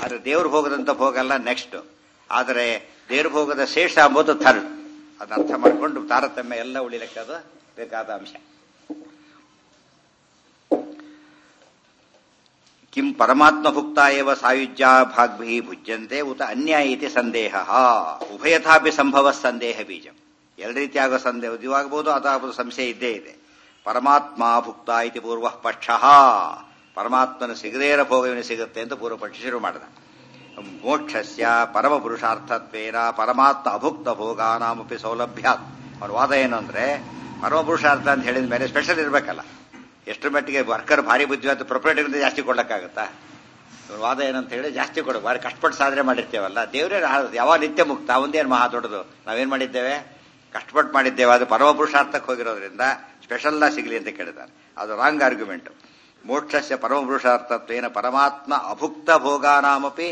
ಆದ್ರೆ ದೇವ್ರ ಭೋಗದಂತ ಭೋಗ ಅಲ್ಲ ನೆಕ್ಸ್ಟ್ ಆದರೆ ದೇವ್ರ ಭೋಗದ ಶೇಷ ಅಂಬುದು ಥರ್ಡ್ ಅದನ್ನ ಅರ್ಥ ಮಾಡಿಕೊಂಡು ತಾರತಮ್ಯ ಎಲ್ಲ ಉಳಿಲಿಕ್ಕೆ ಅದು ಬೇಕಾದ ಅಂಶ ಕಿಂ ಪರಮಾತ್ಮ ಭುಕ್ತ ಏವ ಸಾಯುಜ್ಯ ಭಾಗ್ಭಿ ಭುಜ್ಯಂತೆ ಉತ ಅನ್ಯ ಇತಿ ಸಂದೇಹ ಉಭಯಥಾಪಿ ಸಂಭವ ಸಂದೇಹ ಬೀಜ ಎಲ್ಲ ರೀತಿಯಾಗೋ ಸಂದೇಹ ಇವಾಗಬಹುದು ಅಥವಾ ಸಂಶಯ ಇದ್ದೇ ಇದೆ ಪರಮಾತ್ಮ ಭುಕ್ತ ಇತಿ ಪೂರ್ವ ಪಕ್ಷ ಪರಮಾತ್ಮನ ಸಿಗದೇ ಇರೋ ಭೋಗವಿನ ಸಿಗುತ್ತೆ ಅಂತ ಪೂರ್ವ ಪಕ್ಷ ಶುರು ಮಾಡಿದ ಮೋಕ್ಷಸ್ಯ ಪರಮ ಪುರುಷಾರ್ಥತ್ವೇನ ಪರಮಾತ್ಮ ಅಭುಕ್ತ ಭೋಗಾನಾಮಪಿ ಸೌಲಭ್ಯಾತ್ ಅವನ ವಾದ ಏನು ಅಂದ್ರೆ ಪರಮ ಪುರುಷಾರ್ಥ ಅಂತ ಹೇಳಿದ ಮೇಲೆ ಸ್ಪೆಷಲ್ ಇರಬೇಕಲ್ಲ ಎಷ್ಟು ಮಟ್ಟಿಗೆ ವರ್ಕರ್ ಭಾರಿ ಬುದ್ಧಿವಂತ ಪ್ರೊಪರೇಟರ್ಗಿಂತ ಜಾಸ್ತಿ ಕೊಡ್ಲಕ್ಕಾಗತ್ತಾ ಇವ್ರ ವಾದ ಏನಂತ ಹೇಳಿ ಜಾಸ್ತಿ ಕೊಡು ಭಾರಿ ಕಷ್ಟಪಟ್ಟು ಸಾಧನೆ ಮಾಡಿರ್ತೇವಲ್ಲ ದೇವರೇ ಯಾವ ನಿತ್ಯ ಮುಕ್ತ ಅವಂದೇನು ಮಹಾ ದೊಡ್ಡದು ನಾವೇನ್ ಮಾಡಿದ್ದೇವೆ ಕಷ್ಟಪಟ್ಟು ಮಾಡಿದ್ದೇವೆ ಅದು ಪರಮ ಪುರುಷಾರ್ಥಕ್ಕೆ ಹೋಗಿರೋದ್ರಿಂದ ಸ್ಪೆಷಲ್ ಸಿಗಲಿ ಅಂತ ಕೇಳಿದ್ದಾರೆ ಅದು ರಾಂಗ್ ಆರ್ಗ್ಯುಮೆಂಟ್ ಮೋಕ್ಷಸ್ಯ ಪರಮ ಪುರುಷಾರ್ಥತ್ವೇನ ಪರಮಾತ್ಮ ಅಭುಕ್ತ ಭೋಗಾನಾಮಪಿ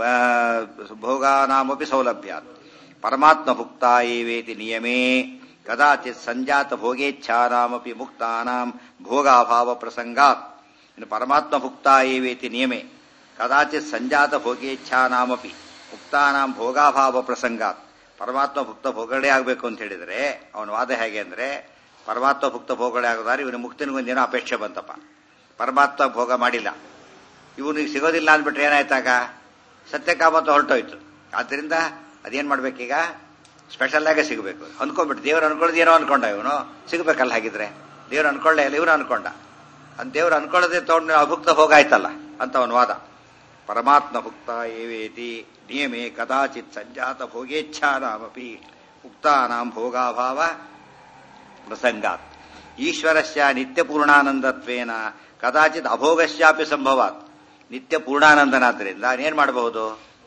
ಭೋಗಾನಾಮಪಿ ಸೌಲಭ್ಯ ಪರಮಾತ್ಮ ಭುಕ್ತ ಏವೇತಿ ನಿಯಮೇ ಕದಾಚಿತ್ ಸಂಜಾತ ಭೋಗೇಚ್ಛಾನಾಮಪಿ ಮುಕ್ತಾನಾಂ ಭೋಗಾಭಾವ ಪ್ರಸಂಗಾತ್ ಇನ್ನು ಪರಮಾತ್ಮ ಭುಕ್ತ ಏವೇತಿ ನಿಯಮೆ ಕದಾಚಿತ್ ಸಂಜಾತ ಭೋಗೇಚ್ಛಾನಾಮಪಿ ಮುಕ್ತಾನಾಂ ಭೋಗಾಭಾವ ಪ್ರಸಂಗಾತ್ ಪರಮಾತ್ಮ ಭುಕ್ತ ಭೋಗಗಳೇ ಆಗಬೇಕು ಅಂತ ಹೇಳಿದರೆ ಅವನ ವಾದ ಹೇಗೆ ಅಂದ್ರೆ ಪರಮಾತ್ಮ ಭುಕ್ತ ಭೋಗಗಳೇ ಆಗೋದಾದ್ರೆ ಇವನು ಮುಕ್ತಿನಿಗೊಂದೇನೋ ಅಪೇಕ್ಷೆ ಬಂತಪ್ಪ ಪರಮಾತ್ಮ ಭೋಗ ಮಾಡಿಲ್ಲ ಇವನಿಗೆ ಸಿಗೋದಿಲ್ಲ ಅಂದ್ಬಿಟ್ರೆ ಏನಾಯ್ತಾಗ ಸತ್ಯಕಾಮತ್ತು ಹೊರಟೋಯ್ತು ಆದ್ರಿಂದ ಅದೇನ್ ಮಾಡ್ಬೇಕೀಗ ಸ್ಪೆಷಲ್ ಆಗಿ ಸಿಗಬೇಕು ಅನ್ಕೊಂಡ್ಬಿಟ್ಟು ದೇವ್ರು ಅನ್ಕೊಳ್ಳೋದು ಏನೋ ಅನ್ಕೊಂಡ ಇವನು ಸಿಗ್ಬೇಕಲ್ಲ ಹಾಗಿದ್ರೆ ದೇವ್ರು ಅನ್ಕೊಳ್ಳೇ ಇಲ್ಲ ಇವನು ಅನ್ಕೊಂಡ ಅಂತ ದೇವ್ರು ಅನ್ಕೊಳ್ಳೋದೇ ತಗೊಂಡು ಅಭುಕ್ತ ಭೋಗ ಆಯ್ತಲ್ಲ ಅಂತ ಅವನ ವಾದ ಪರಮಾತ್ಮ ಭುಕ್ತ ಏವೇತಿ ನಿಯಮೆ ಕದಾಚಿತ್ ಸಂಜಾತ ಭೋಗೇಚ್ಛಾನಾಮಪಿ ಉಕ್ತಾನಾಂ ಭೋಗಾಭಾವ ಪ್ರಸಂಗಾತ್ ಈಶ್ವರಸ್ಯ ನಿತ್ಯ ಪೂರ್ಣಾನಂದತ್ವೇನ ಕದಾಚಿತ್ ಅಭೋಗಶ್ಯಾಪಿ ಸಂಭವಾತ್ ನಿತ್ಯ ಪೂರ್ಣಾನಂದನಾದ್ರಿಂದ ಏನ್ ಮಾಡಬಹುದು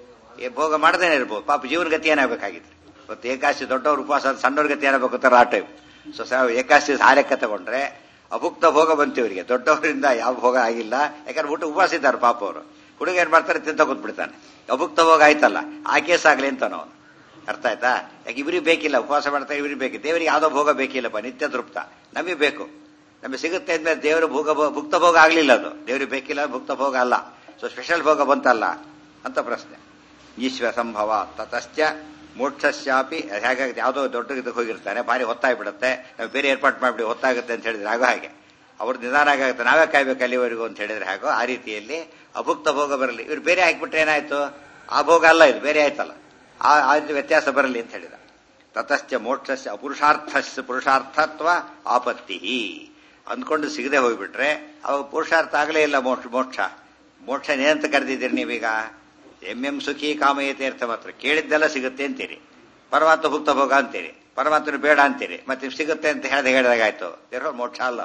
ಭೋಗ ಮಾಡದೇನೆ ಇರ್ಬೋದು ಪಾಪ ಜೀವನ ಗತಿ ಏನಾಗಬೇಕಾಗಿತ್ತು ಇವತ್ತು ಏಕಾಶಿ ದೊಡ್ಡವ್ರ ಉಪವಾಸ ಸಣ್ಣವ್ರ ಗತಿ ಏನಾಗಬೇಕು ಅಂತ ಆ ಟೈಮ್ ಸೊ ಏಕಾಶಿ ಹಾಲೆಕ್ಕ ತಗೊಂಡ್ರೆ ಅಭುಕ್ತ ಭೋಗ ಬಂತು ಇವರಿಗೆ ದೊಡ್ಡವರಿಂದ ಯಾವ ಭೋಗ ಆಗಿಲ್ಲ ಯಾಕಂದ್ರೆ ಊಟ ಉಪವಾಸ ಇದ್ದಾರೆ ಪಾಪ ಅವರು ಹುಡುಗ ಏನ್ ಮಾಡ್ತಾರೆ ತಿಂತ ಕೂತ್ಬಿಡ್ತಾನೆ ಅಭುಕ್ತ ಭೋಗ ಆಯ್ತಲ್ಲ ಆ ಕೇಸ್ ಆಗ್ಲಿ ಅಂತ ಅವನು ಅರ್ಥ ಆಯ್ತಾ ಯಾಕೆ ಇವ್ರಿಗೆ ಬೇಕಿಲ್ಲ ಉಪವಾಸ ಮಾಡ್ತಾರೆ ಇವ್ರಿಗೆ ಬೇಕಿಲ್ಲ ದೇವರಿಗೆ ಯಾವ್ದೋ ಭೋಗ ಬೇಕಿಲ್ಲಪ್ಪ ನಿತ್ಯ ತೃಪ್ತ ನಮಗೆ ಬೇಕು ನಮಗೆ ಸಿಗುತ್ತೆ ಅಂದ್ಮೇಲೆ ದೇವರು ಭೋಗ ಭುಕ್ತ ಭೋಗ ಆಗ್ಲಿಲ್ಲ ಅದು ದೇವ್ರಿಗೆ ಬೇಕಿಲ್ಲ ಭುಕ್ತ ಭೋಗ ಅಲ್ಲ ಸೊ ಸ್ಪೆಷಲ್ ಭೋಗ ಬಂತಲ್ಲ ಅಂತ ಪ್ರಶ್ನೆ ಈಶ್ವರ ಸಂಭವ ತತಶ್ಚ ಮೋಕ್ಷಶ್ಯಾಪಿ ಹೇಗಾಗುತ್ತೆ ಯಾವುದೋ ದೊಡ್ಡ ಇದಕ್ಕೆ ಹೋಗಿರ್ತಾನೆ ಭಾರಿ ಹೊತ್ತಾಗ್ಬಿಡುತ್ತೆ ನಾವು ಬೇರೆ ಏರ್ಪಾಟ್ ಮಾಡಿಬಿಡಿ ಹೊತ್ತಾಗುತ್ತೆ ಅಂತ ಹೇಳಿದ್ರೆ ಆಗೋ ಹಾಗೆ ಅವ್ರ ನಿಧಾನ ಆಗುತ್ತೆ ನಾವೇ ಕಾಯ್ಬೇಕು ಅಲ್ಲಿವರೆಗೂ ಅಂತ ಹೇಳಿದ್ರೆ ಹಾಗೋ ಆ ರೀತಿಯಲ್ಲಿ ಅಭುಕ್ತ ಭೋಗ ಬರಲಿ ಇವ್ರು ಬೇರೆ ಹಾಕ್ಬಿಟ್ರೆ ಏನಾಯ್ತು ಆ ಭೋಗ ಅಲ್ಲ ಇದು ಬೇರೆ ಆಯ್ತಲ್ಲ ಆ ಆ ವ್ಯತ್ಯಾಸ ಬರಲಿ ಅಂತ ಹೇಳಿದ ತತಶ್ಚ ಮೋಕ್ಷಸ್ಯ ಅಪುರುಷಾರ್ಥ ಪುರುಷಾರ್ಥತ್ವ ಆಪತ್ತಿ ಅಂದ್ಕೊಂಡು ಸಿಗದೆ ಹೋಗ್ಬಿಟ್ರೆ ಅವಾಗ ಪುರುಷಾರ್ಥ ಆಗಲೇ ಇಲ್ಲ ಮೋಕ್ಷ ಮೋಕ್ಷ ಮೋಕ್ಷ ಏನಂತ ಕರೆದಿದ್ದೀರಿ ನೀವೀಗ ಎಂ ಎಂ ಸುಖಿ ಕಾಮಯತೆ ಅರ್ಥ ಮಾತ್ರ ಕೇಳಿದ್ದೆಲ್ಲ ಸಿಗುತ್ತೆ ಅಂತೀರಿ ಪರಮಾತ್ಮ ಭುಕ್ತ ಭೋಗ ಅಂತೀರಿ ಪರಮಾತ್ಮನ ಬೇಡ ಅಂತೀರಿ ಮತ್ತೆ ಸಿಗುತ್ತೆ ಅಂತ ಹೇಳ್ದೆ ಹೇಳಿದಾಗಾಯ್ತು ಇರೋ ಮೋಕ್ಷ ಅಲ್ಲ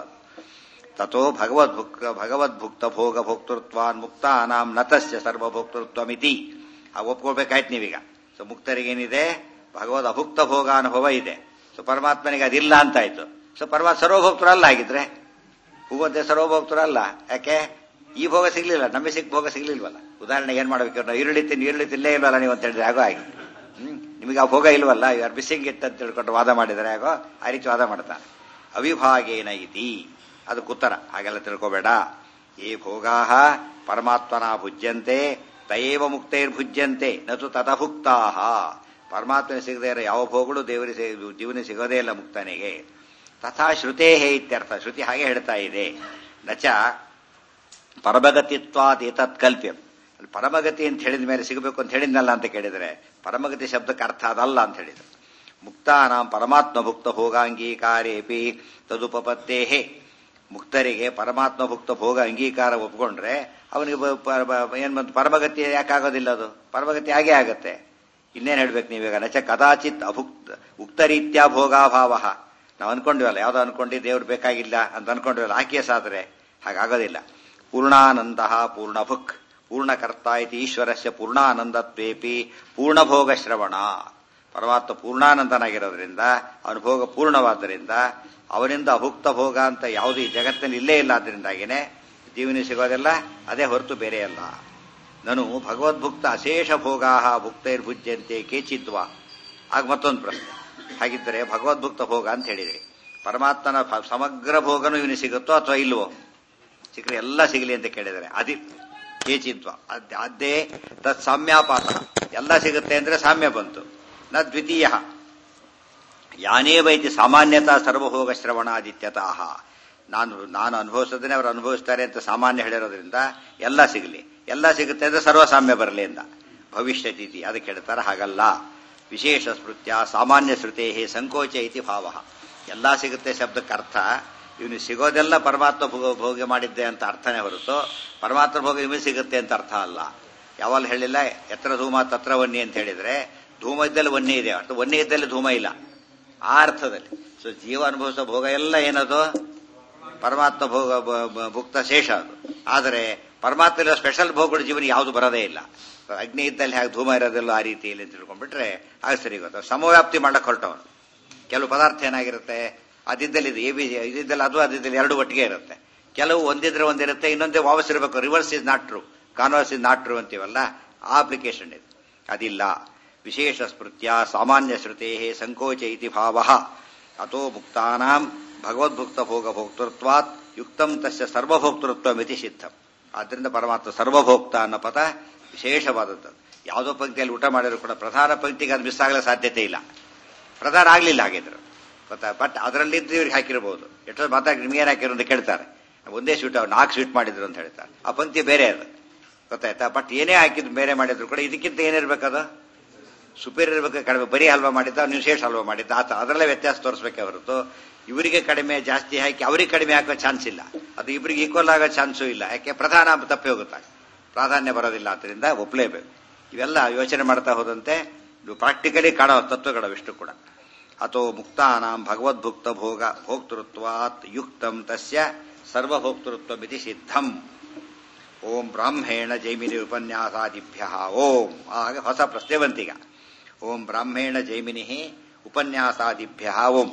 ತಥೋ ಭಗವದ್ ಭುಕ್ ಭಗವದ್ ಭುಕ್ತ ಭೋಗ ಭೋಕ್ತೃತ್ವಾನ್ ಮುಕ್ತಾನಾಂ ನತಸ್ಯ ಸರ್ವಭೋಕ್ತೃತ್ವಮಿತಿ ಆ ಒಪ್ಕೊಳ್ಬೇಕಾಯ್ತು ನೀವೀಗ ಸೊ ಮುಕ್ತರಿಗೇನಿದೆ ಭಗವದ್ ಅಭುಕ್ತ ಭೋಗ ಅನುಭವ ಇದೆ ಸೊ ಪರಮಾತ್ಮನಿಗೆ ಅದಿಲ್ಲ ಅಂತಾಯ್ತು ಸೊ ಪರಮಾತ್ಮ ಸರ್ವಭೋಕ್ತರು ಅಲ್ಲ ಆಗಿದ್ರೆ ಹೂವಂತೆ ಸರ್ವಭೋಕ್ತರು ಅಲ್ಲ ಯಾಕೆ ಈ ಭೋಗ ಸಿಗ್ಲಿಲ್ಲ ನಮಗೆ ಸಿಕ್ ಭೋಗ ಸಿಗ್ಲಿಲ್ವಲ್ಲ ಉದಾಹರಣೆಗೆ ಏನ್ ಮಾಡ್ಬೇಕು ನಾವು ಈರುಳ್ಳಿ ತಿನ್ ಈರುಳ್ಳಿ ತಿನ್ನಲೇ ಇಲ್ವಲ್ಲ ನೀವು ಅಂತ ಹೇಳಿದ್ರೆ ಆಗೋ ಆಗಿ ಹ್ಮ್ ನಿಮಗೆ ಆ ಭೋಗ ಇಲ್ವಲ್ಲ ಯಾರು ಬಿಸಿಂಗ್ ಇಟ್ ಅಂತ ತಿಳ್ಕೊಂಡು ವಾದ ಮಾಡಿದರೆ ಆಗೋ ಆ ರೀತಿ ವಾದ ಮಾಡ್ತಾನೆ ಅವಿಭಾಗೇನ ಇತಿ ಅದಕ್ಕೆ ಉತ್ತರ ಹಾಗೆಲ್ಲ ತಿಳ್ಕೋಬೇಡ ಈ ಭೋಗಾ ಪರಮಾತ್ಮನ ಭುಜ್ಯಂತೆ ತಯೇವ ಮುಕ್ತೈರ್ಭುಜ್ಯಂತೆ ನತು ತಥಭುಕ್ತಾ ಪರಮಾತ್ಮನ ಸಿಗದೇ ಇರೋ ಯಾವ ಭೋಗಗಳು ದೇವರಿಗೆ ಜೀವನ ಸಿಗೋದೇ ಇಲ್ಲ ಮುಕ್ತನಿಗೆ ತಥಾ ಶ್ರುತೇ ಹೇ ಇತ್ಯರ್ಥ ಶ್ರುತಿ ಹಾಗೆ ಹೇಳ್ತಾ ಇದೆ ನಚ ಪರಮಗತಿತ್ವಾತ್ ಏತತ್ ಕಲ್ಪ್ಯಂ ಅಲ್ಲಿ ಪರಮಗತಿ ಅಂತ ಹೇಳಿದ ಮೇಲೆ ಸಿಗಬೇಕು ಅಂತ ಹೇಳಿದ್ನಲ್ಲ ಅಂತ ಕೇಳಿದರೆ ಪರಮಗತಿ ಶಬ್ದಕ್ಕೆ ಅರ್ಥ ಅದಲ್ಲ ಅಂತ ಹೇಳಿದ್ರು ಮುಕ್ತಾನಾಂ ಪರಮಾತ್ಮ ಭುಕ್ತ ಭೋಗಾಂಗೀಕಾರೇಪಿ ತದುಪಪತ್ತೇಹೇ ಮುಕ್ತರಿಗೆ ಪರಮಾತ್ಮ ಭುಕ್ತ ಭೋಗ ಅಂಗೀಕಾರ ಒಪ್ಕೊಂಡ್ರೆ ಅವನಿಗೆ ಏನ್ ಬಂತು ಪರಮಗತಿ ಯಾಕಾಗೋದಿಲ್ಲ ಅದು ಪರಮಗತಿ ಆಗೇ ಆಗತ್ತೆ ಇನ್ನೇನ್ ಹೇಳ್ಬೇಕು ನೀವೀಗ ನಚ ಕದಾಚಿತ್ ಅಭುಕ್ತ ಉಕ್ತರೀತ್ಯ ಭೋಗಾಭಾವ ನಾವು ಅನ್ಕೊಂಡಿವಲ್ಲ ಯಾವ್ದೋ ಅನ್ಕೊಂಡು ದೇವ್ರು ಬೇಕಾಗಿಲ್ಲ ಅಂತ ಅನ್ಕೊಂಡಿವಲ್ಲ ಆ ಕೇಸ್ ಆದ್ರೆ ಹಾಗಾಗೋದಿಲ್ಲ ಪೂರ್ಣಾನಂದ ಪೂರ್ಣಭುಕ್ ಪೂರ್ಣಕರ್ತ ಇತಿ ಈಶ್ವರಸ್ಯ ಪೂರ್ಣಾನಂದತ್ವೇಪಿ ಪೂರ್ಣಭೋಗ ಶ್ರವಣ ಪರಮಾತ್ಮ ಪೂರ್ಣಾನಂದನಾಗಿರೋದ್ರಿಂದ ಅವನ ಭೋಗ ಪೂರ್ಣವಾದ್ದರಿಂದ ಅವನಿಂದ ಅಭುಕ್ತ ಭೋಗ ಅಂತ ಯಾವುದು ಈ ಜಗತ್ತಿನಲ್ಲಿ ಇಲ್ಲೇ ಇಲ್ಲ ಅದರಿಂದಾಗಿನೇ ಜೀವನ ಸಿಗೋದೆಲ್ಲ ಅದೇ ಹೊರತು ಬೇರೆ ಅಲ್ಲ ನಾನು ಭಗವದ್ಭುಕ್ತ ಅಶೇಷ ಭೋಗಾ ಭುಕ್ತೈರ್ಭುಜ್ಯಂತೆ ಕೇಚಿತ್ವ ಆಗ ಮತ್ತೊಂದು ಪ್ರಶ್ನೆ ಹಾಗಿದ್ದರೆ ಭಗವದ್ಭುಕ್ತ ಭೋಗ ಅಂತ ಹೇಳಿದೆ ಪರಮಾತ್ಮನ ಸಮಗ್ರ ಭೋಗನೂ ಇವನಿಗೆ ಸಿಗುತ್ತೋ ಅಥವಾ ಇಲ್ವೋ ಸಿಕ್ಕರೆ ಎಲ್ಲ ಸಿಗಲಿ ಅಂತ ಕೇಳಿದರೆ ಅದಿ ಕೇಚಿದ್ವ ಅದ್ ಅದ್ದೇ ತತ್ ಸಾಮ್ಯಾಪಾತ ಎಲ್ಲ ಸಿಗುತ್ತೆ ಅಂದ್ರೆ ಸಾಮ್ಯ ಬಂತು ನ ದ್ವಿತೀಯ ಯಾನೇ ವೈತಿ ಸಾಮಾನ್ಯತಾ ಸರ್ವಭೋಗ ಶ್ರವಣಾದಿತ್ಯತಃ ನಾನು ನಾನು ಅನುಭವಿಸೋದನ್ನೇ ಅವರು ಅನುಭವಿಸ್ತಾರೆ ಅಂತ ಸಾಮಾನ್ಯ ಹೇಳಿರೋದ್ರಿಂದ ಎಲ್ಲ ಸಿಗಲಿ ಎಲ್ಲ ಸಿಗುತ್ತೆ ಅಂದ್ರೆ ಸರ್ವಸಾಮ್ಯ ಬರಲಿ ಎಂದ ಭವಿಷ್ಯತಿಥಿ ಅದಕ್ಕೆ ಹೇಳ್ತಾರೆ ಹಾಗಲ್ಲ ವಿಶೇಷ ಸ್ಮೃತ್ಯ ಸಾಮಾನ್ಯ ಶ್ರುತೇ ಸಂಕೋಚ ಇತಿ ಭಾವ ಎಲ್ಲ ಸಿಗುತ್ತೆ ಶಬ್ದಕ್ಕೆ ಅರ್ಥ ಇವನು ಸಿಗೋದೆಲ್ಲ ಪರಮಾತ್ಮ ಭೋಗ ಭೋಗ ಮಾಡಿದ್ದೆ ಅಂತ ಅರ್ಥನೇ ಹೊರತು ಪರಮಾತ್ಮ ಭೋಗ ಇವನು ಸಿಗುತ್ತೆ ಅಂತ ಅರ್ಥ ಅಲ್ಲ ಯಾವಾಗ ಹೇಳಿಲ್ಲ ಎತ್ತರ ಧೂಮ ತತ್ರ ವನ್ನಿ ಅಂತ ಹೇಳಿದ್ರೆ ಧೂಮ ಇದ್ದಲ್ಲಿ ವನ್ನಿ ಇದೆ ಅಷ್ಟು ವನ್ನಿ ಇದ್ದಲ್ಲಿ ಧೂಮ ಇಲ್ಲ ಆ ಅರ್ಥದಲ್ಲಿ ಸೊ ಜೀವ ಅನುಭವಿಸೋ ಭೋಗ ಎಲ್ಲ ಏನದು ಪರಮಾತ್ಮ ಭೋಗ ಬ- ಬ- ಭುಕ್ತ ಶೇಷ ಅದು ಆದರೆ ಪರಮಾತ್ಮ ಸ್ಪೆಷಲ್ ಭೋಗಗಳು ಜೀವನ ಯಾವುದು ಬರೋದೇ ಇಲ್ಲ ಅಗ್ನಿ ಇದ್ದಲ್ಲಿ ಹಾಗೆ ಧೂಮ ಇರೋದಿಲ್ಲ ಆ ರೀತಿಯಲ್ಲಿ ಅಂತ ತಿಳ್ಕೊಂಡ್ಬಿಟ್ರೆ ಆಗ ಸರಿ ಗೊತ್ತ ಸಮವ್ಯಾಪ್ತಿ ಮಾಡಕ್ ಹೊರಟವನು ಕೆಲವು ಪದಾರ್ಥ ಏನಾಗಿರುತ್ತೆ ಅದಿದ್ದಲ್ಲಿ ಇದು ಎ ಬಿ ಇದಿದ್ದಲ್ಲಿ ಅದು ಅದಿದ್ದಲ್ಲಿ ಎರಡು ಒಟ್ಟಿಗೆ ಇರುತ್ತೆ ಕೆಲವು ಒಂದಿದ್ರೆ ಒಂದಿರುತ್ತೆ ಇನ್ನೊಂದೇ ವಾಪಸ್ ಇರಬೇಕು reverse is not true converse is not true ಅಂತೀವಲ್ಲ ಆ ಅಪ್ಲಿಕೇಶನ್ ಇದೆ ಅದಿಲ್ಲ ವಿಶೇಷ ಸ್ಮೃತ್ಯ ಸಾಮಾನ್ಯ ಶ್ರುತೆ ಸಂಕೋಚ ಇತಿ ಭಾವ ಅಥೋ ಮುಕ್ತಾನಾಂ ಭಗವದ್ಭುಕ್ತ ಭೋಗ ಭೋಕ್ತೃತ್ವಾತ್ ಯುಕ್ತಂ ತಸ್ಯ ಸರ್ವಭೋಕ್ತೃತ್ವ ಮಿತಿ ಸಿದ್ಧಂ ಆದ್ದರಿಂದ ಪರಮಾತ್ಮ ಸರ್ವಭೋಕ್ತ ಅನ್ನೋ ಪದ ವಿಶೇಷವಾದದ್ದು ಯಾವುದೋ ಪಂಕ್ತಿಯಲ್ಲಿ ಊಟ ಮಾಡಿದ್ರು ಕೂಡ ಪ್ರಧಾನ ಪಂಕ್ತಿಗೆ ಅದು ಮಿಸ್ ಆಗಲ ಸಾಧ್ಯತೆ ಇಲ್ಲ ಪ್ರಧಾನ ಆಗ್ಲಿಲ್ಲ ಹಾಗಿದ್ರು ಗೊತ್ತಾ ಬಟ್ ಅದರಲ್ಲಿದ್ದು ಇವ್ರಿಗೆ ಹಾಕಿರ್ಬೋದು ಎಷ್ಟೋ ಮಾತಾಡಿ ನಿಮ್ಗೆ ಏನು ಹಾಕಿರೋ ಅಂತ ಕೇಳ್ತಾರೆ ಒಂದೇ ಸ್ವೀಟ್ ನಾಲ್ಕು ಸ್ವೀಟ್ ಮಾಡಿದ್ರು ಅಂತ ಹೇಳ್ತಾರೆ ಆ ಪಂಕ್ತಿ ಬೇರೆ ಅದು ಗೊತ್ತಾಯ್ತಾ ಬಟ್ ಏನೇ ಹಾಕಿದ್ರು ಬೇರೆ ಮಾಡಿದ್ರು ಕೂಡ ಇದಕ್ಕಿಂತ ಏನಿರ್ಬೇಕದು ಸುಪೀರಿಯರ್ ಇರ್ಬೇಕು ಕಡಿಮೆ ಬರೀ ಹಲ್ವಾ ಮಾಡಿದ್ದ ನೀವು ಶೇಷ ಹಲ್ವಾ ಮಾಡಿದ್ದ ಆತ ಅದರಲ್ಲೇ ವ್ಯತ್ಯಾಸ ತೋರಿಸ್ಬೇಕೆ ಹೊರತು ಇವರಿಗೆ ಕಡಿಮೆ ಜಾಸ್ತಿ ಹಾಕಿ ಅವರಿಗೆ ಕಡಿಮೆ ಹಾಕೋ ಚಾನ್ಸ್ ಇಲ್ಲ ಅದು ಇಬ್ಬರಿಗೆ ಈಕ್ವಲ್ ಆಗೋ ಚಾನ್ಸು ಇಲ್ಲ ಯಾಕೆ ಪ್ರಧಾನ ತಪ್ಪಿ ಹೋಗುತ್ತೆ ಪ್ರಾಧಾನ್ಯ ಬರೋದಿಲ್ಲ ಆದ್ದರಿಂದ ಒಪ್ಲೇಬೇಕು ಇವೆಲ್ಲ ಯೋಚನೆ ಮಾಡ್ತಾ ಹೋದಂತೆ ಇದು ಪ್ರಾಕ್ಟಿಕಲಿ ಕಾಣೋ ತತ್ವಗಳವಿಷ್ಟು ಕೂಡ ಅಥೋ ಮುಕ್ತಾನಾಂ ಭಗವದ್ಭುಕ್ತ ಭೋಗ ಭೋಕ್ತೃತ್ವಾತ್ ಯುಕ್ತಂ ತಸ್ಯ ಸರ್ವಭೋಕ್ತೃತ್ವ ಮಿತಿ ಸಿದ್ಧಂ ಓಂ ಬ್ರಾಹ್ಮೇಣ ಜೈಮಿನಿ ಉಪನ್ಯಾಸಾದಿಭ್ಯ ಓಂ ಆಗ ಹೊಸ ಪ್ರಶ್ನೆ ಬಂತೀಗ ಓಂ ಬ್ರಾಹ್ಮೇಣ ಜೈಮಿನಿ ಉಪನ್ಯಾಸಾದಿಭ್ಯ ಓಂ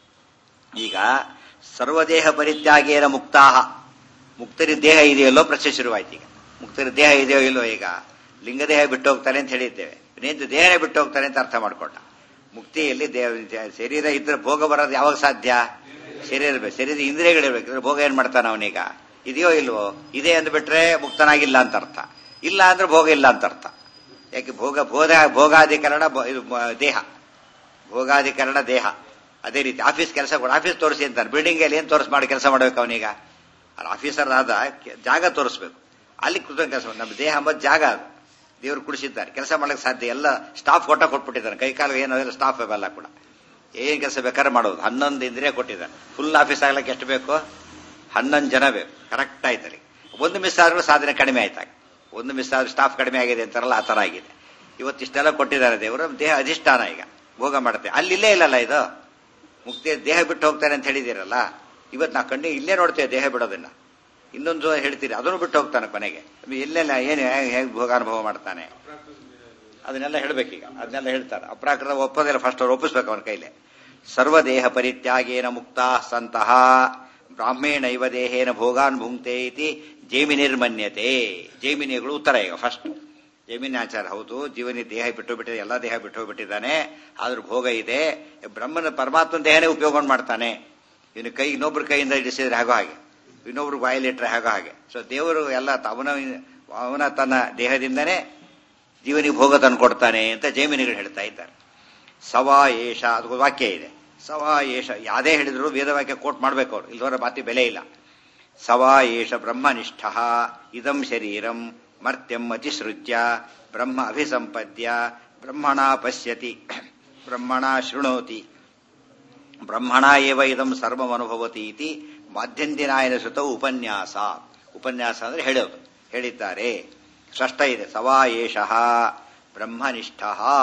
ಈಗ ಸರ್ವದೇಹ ಪರಿತ್ಯಾಗೇನ ಮುಕ್ತಾಹ ಮುಕ್ತರಿ ದೇಹ ಇದೆಯಲ್ಲೋ ಪ್ರಶ್ನೆ ಶುರುವಾಯ್ತು ಈಗ ಮುಕ್ತರಿ ದೇಹ ಇದೆಯೋ ಇಲ್ಲೋ ಈಗ ಲಿಂಗದೇಹ ಬಿಟ್ಟು ಹೋಗ್ತಾನೆ ಅಂತ ಹೇಳಿದ್ದೇವೆ ಇನ್ನೇನು ದೇಹನೇ ಬಿಟ್ಟು ಹೋಗ್ತಾನೆ ಅಂತ ಅರ್ಥ ಮಾಡ್ಕೊಂಡ ಮುಕ್ತಿಯಲ್ಲಿ ದೇಹ ಶರೀರ ಇದ್ರೆ ಭೋಗ ಬರೋದು ಯಾವಾಗ ಸಾಧ್ಯ ಶರೀರ ಇರ್ಬೇಕು ಶರೀರ ಇಂದ್ರಿಯಗಳಿರ್ಬೇಕು ಇದ್ರೆ ಭೋಗ ಏನ್ ಮಾಡ್ತಾನೆ ಅವನೀಗ ಇದೆಯೋ ಇಲ್ವೋ ಇದೆ ಅಂದ್ಬಿಟ್ರೆ ಮುಕ್ತನಾಗಿಲ್ಲ ಅಂತ ಅರ್ಥ ಇಲ್ಲ ಅಂದ್ರೆ ಭೋಗ ಇಲ್ಲ ಅಂತ ಅರ್ಥ ಯಾಕೆ ಭೋಗ ಭೋಗ ಭೋಗಾಧಿಕರಣ ಬ- ಇದು ಮ- ದೇಹ ಭೋಗಾಧಿಕರಣ ದೇಹ ಅದೇ ರೀತಿ ಆಫೀಸ್ ಕೆಲಸ ಕೂಡ ಆಫೀಸ್ ತೋರಿಸಿ ಅಂತಾರೆ ಬಿಲ್ಡಿಂಗ್ ಅಲ್ಲಿ ಏನ್ ತೋರಿಸ್ ಮಾಡಿ ಕೆಲಸ ಮಾಡ್ಬೇಕು ಅವನೀಗ ಆಫೀಸರ್ ಆದ ಕೆ- ಜಾಗ ತೋರಿಸ್ಬೇಕು ಅಲ್ಲಿ ಕೂತ್ಕೊಂಡು ಕೆಲಸ ನಮ್ಮ ದೇಹ ಎಂಬುದು ಜಾಗ ಅದು ದೇವರು ಕುಡಿಸಿದ್ದಾರೆ ಕೆಲಸ ಮಾಡ್ಲಿಕ್ಕೆ ಸಾಧ್ಯ ಎಲ್ಲ ಸ್ಟಾಫ್ ಕೊಟ್ಟ ಕೊಟ್ಬಿಟ್ಟಿದ್ದಾರೆ ಕೈ ಕಾಲು ಏನೋ ಎಲ್ಲ ಸ್ಟಾಫ್ ಅವೆಲ್ಲ ಕೂಡ ಏನ್ ಕೆಲಸ ಬೇಕಾದ್ರೆ ಮಾಡೋದು ಹನ್ನೊಂದು ಇಂದ್ರಿಯ ಕೊಟ್ಟಿದ್ದಾರೆ ಫುಲ್ ಆಫೀಸ್ ಆಗ್ಲಿಕ್ಕೆ ಎಷ್ಟು ಬೇಕು ಹನ್ನೊಂದು ಜನ ಬೇಕು ಕರೆಕ್ಟ್ ಆಯ್ತು ಅಲ್ಲಿ ಒಂದು ಮಿಸ್ ಆದ್ರೂ ಸಾಧನೆ ಕಡಿಮೆ ಆಯ್ತಾಗ ಒಂದು ಮಿಸ್ ಆದ್ರೂ ಸ್ಟಾಫ್ ಕಡಿಮೆ ಆಗಿದೆ ಅಂತಾರಲ್ಲ ಆ ತರ ಆಗಿದೆ ಇವತ್ತಿಷ್ಟೆಲ್ಲ ಕೊಟ್ಟಿದ್ದಾರೆ ದೇವರು ದೇಹ ಅಧಿಷ್ಠಾನ ಈಗ ಭೋಗ ಮಾಡುತ್ತೆ ಅಲ್ಲಿ ಇಲ್ಲೇ ಇಲ್ಲಲ್ಲ ಇದು ಮುಕ್ತಿ ದೇಹ ಬಿಟ್ಟು ಹೋಗ್ತಾನೆ ಅಂತ ಹೇಳಿದಿರಲ್ಲ ಇವತ್ತು ನಾ ಕಣ್ಣಿ ಇಲ್ಲೇ ನೋಡ್ತೇವೆ ದೇಹ ಬಿಡೋದನ್ನ ಇನ್ನೊಂದು ಹೇಳ್ತೀರಿ ಅದನ್ನು ಬಿಟ್ಟು ಹೋಗ್ತಾನೆ ಕೊನೆಗೆ ಎಲ್ಲೆಲ್ಲ ಏನು ಹೇಗೆ ಭೋಗ ಅನುಭವ ಮಾಡ್ತಾನೆ ಅದನ್ನೆಲ್ಲ ಹೇಳ್ಬೇಕೀಗ ಅದನ್ನೆಲ್ಲ ಹೇಳ್ತಾರೆ ಅಪ್ರಾಕೃತ ಒಪ್ಪೋದಿಲ್ಲ ಫಸ್ಟ್ ಅವ್ರು ಒಪ್ಪಿಸ್ಬೇಕು ಅವನ ಕೈಲಿ ಸರ್ವದೇಹ ಪರಿತ್ಯಾಗೇನ ಮುಕ್ತ ಸಂತಹ ಬ್ರಾಹ್ಮೇಣ ಇವ ದೇಹೇನ ಭೋಗಾನ್ ಭುಂಕ್ತೆ ಇತಿ ಜೈಮಿನಿರ್ಮನ್ಯತೆ ಜೈಮಿನಿಗಳು ಉತ್ತರ ಈಗ ಫಸ್ಟ್ ಜೈಮಿನಿ ಆಚಾರ ಹೌದು ಜೀವನಿ ದೇಹ ಬಿಟ್ಟು ಬಿಟ್ಟಿದೆ ಎಲ್ಲ ದೇಹ ಬಿಟ್ಟು ಹೋಗ್ಬಿಟ್ಟಿದ್ದಾನೆ ಆದ್ರೂ ಭೋಗ ಇದೆ ಬ್ರಹ್ಮನ ಪರಮಾತ್ಮನ ದೇಹನೇ ಉಪಯೋಗ ಮಾಡ್ತಾನೆ ಇವನು ಕೈ ಇನ್ನೊಬ್ರ ಕೈಯಿಂದ ಇಡಿಸಿದ್ರೆ ಹಾಗೋ ಹಾಗೆ ಇನ್ನೊಬ್ರು ಬಾಯಲ್ಲಿಟ್ರೆ ಹಾಗೋ ಹಾಗೆ ಸೊ ದೇವರು ಎಲ್ಲ ತ- ಅವನ ಅವನ ತನ್ನ ದೇಹದಿಂದನೇ ಜೀವನಿಗೆ ಭೋಗ ತಂದು ಕೊಡ್ತಾನೆ ಅಂತ ಜೈಮಿನಿಗಳು ಹೇಳ್ತಾ ಇದ್ದಾರೆ ಸವಾ ಏಷ ಅದು ವಾಕ್ಯ ಇದೆ ಸವಾ ಏಷ ಯಾದೇ ಹೇಳಿದ್ರು ವೇದವಾಕ್ಯ ಕೋಟ್ ಮಾಡ್ಬೇಕು ಅವ್ರು ಇಲ್ದವರ ಮಾತಿ ಬೆಲೆ ಇಲ್ಲ ಸವಾ ಏಷ ಬ್ರಹ್ಮನಿಷ್ಠ ಇದಂ ಶರೀರಂ ಮರ್ತ್ಯಂ ಅತಿಸೃಜ್ಯ ಬ್ರಹ್ಮ ಅಭಿಸಂಪದ್ಯ ಬ್ರಹ್ಮಣ ಪಶ್ಯತಿ ಬ್ರಹ್ಮಣ ಶೃಣೋತಿ ಬ್ರಹ್ಮಣ ಏವ ಇದಂ ಸರ್ವಮನುಭವತಿ ಇತಿ ಮಾಧ್ಯಂತಿನಾಯನ ಸುತ ಉಪನ್ಯಾಸ ಉಪನ್ಯಾಸ ಅಂದ್ರೆ ಹೇಳೋದು ಹೇಳಿದ್ದಾರೆ ಸ್ಪಷ್ಟ ಇದೆ ಸವಾ ಏಷಃ ಬ್ರಹ್ಮನಿಷ್ಠ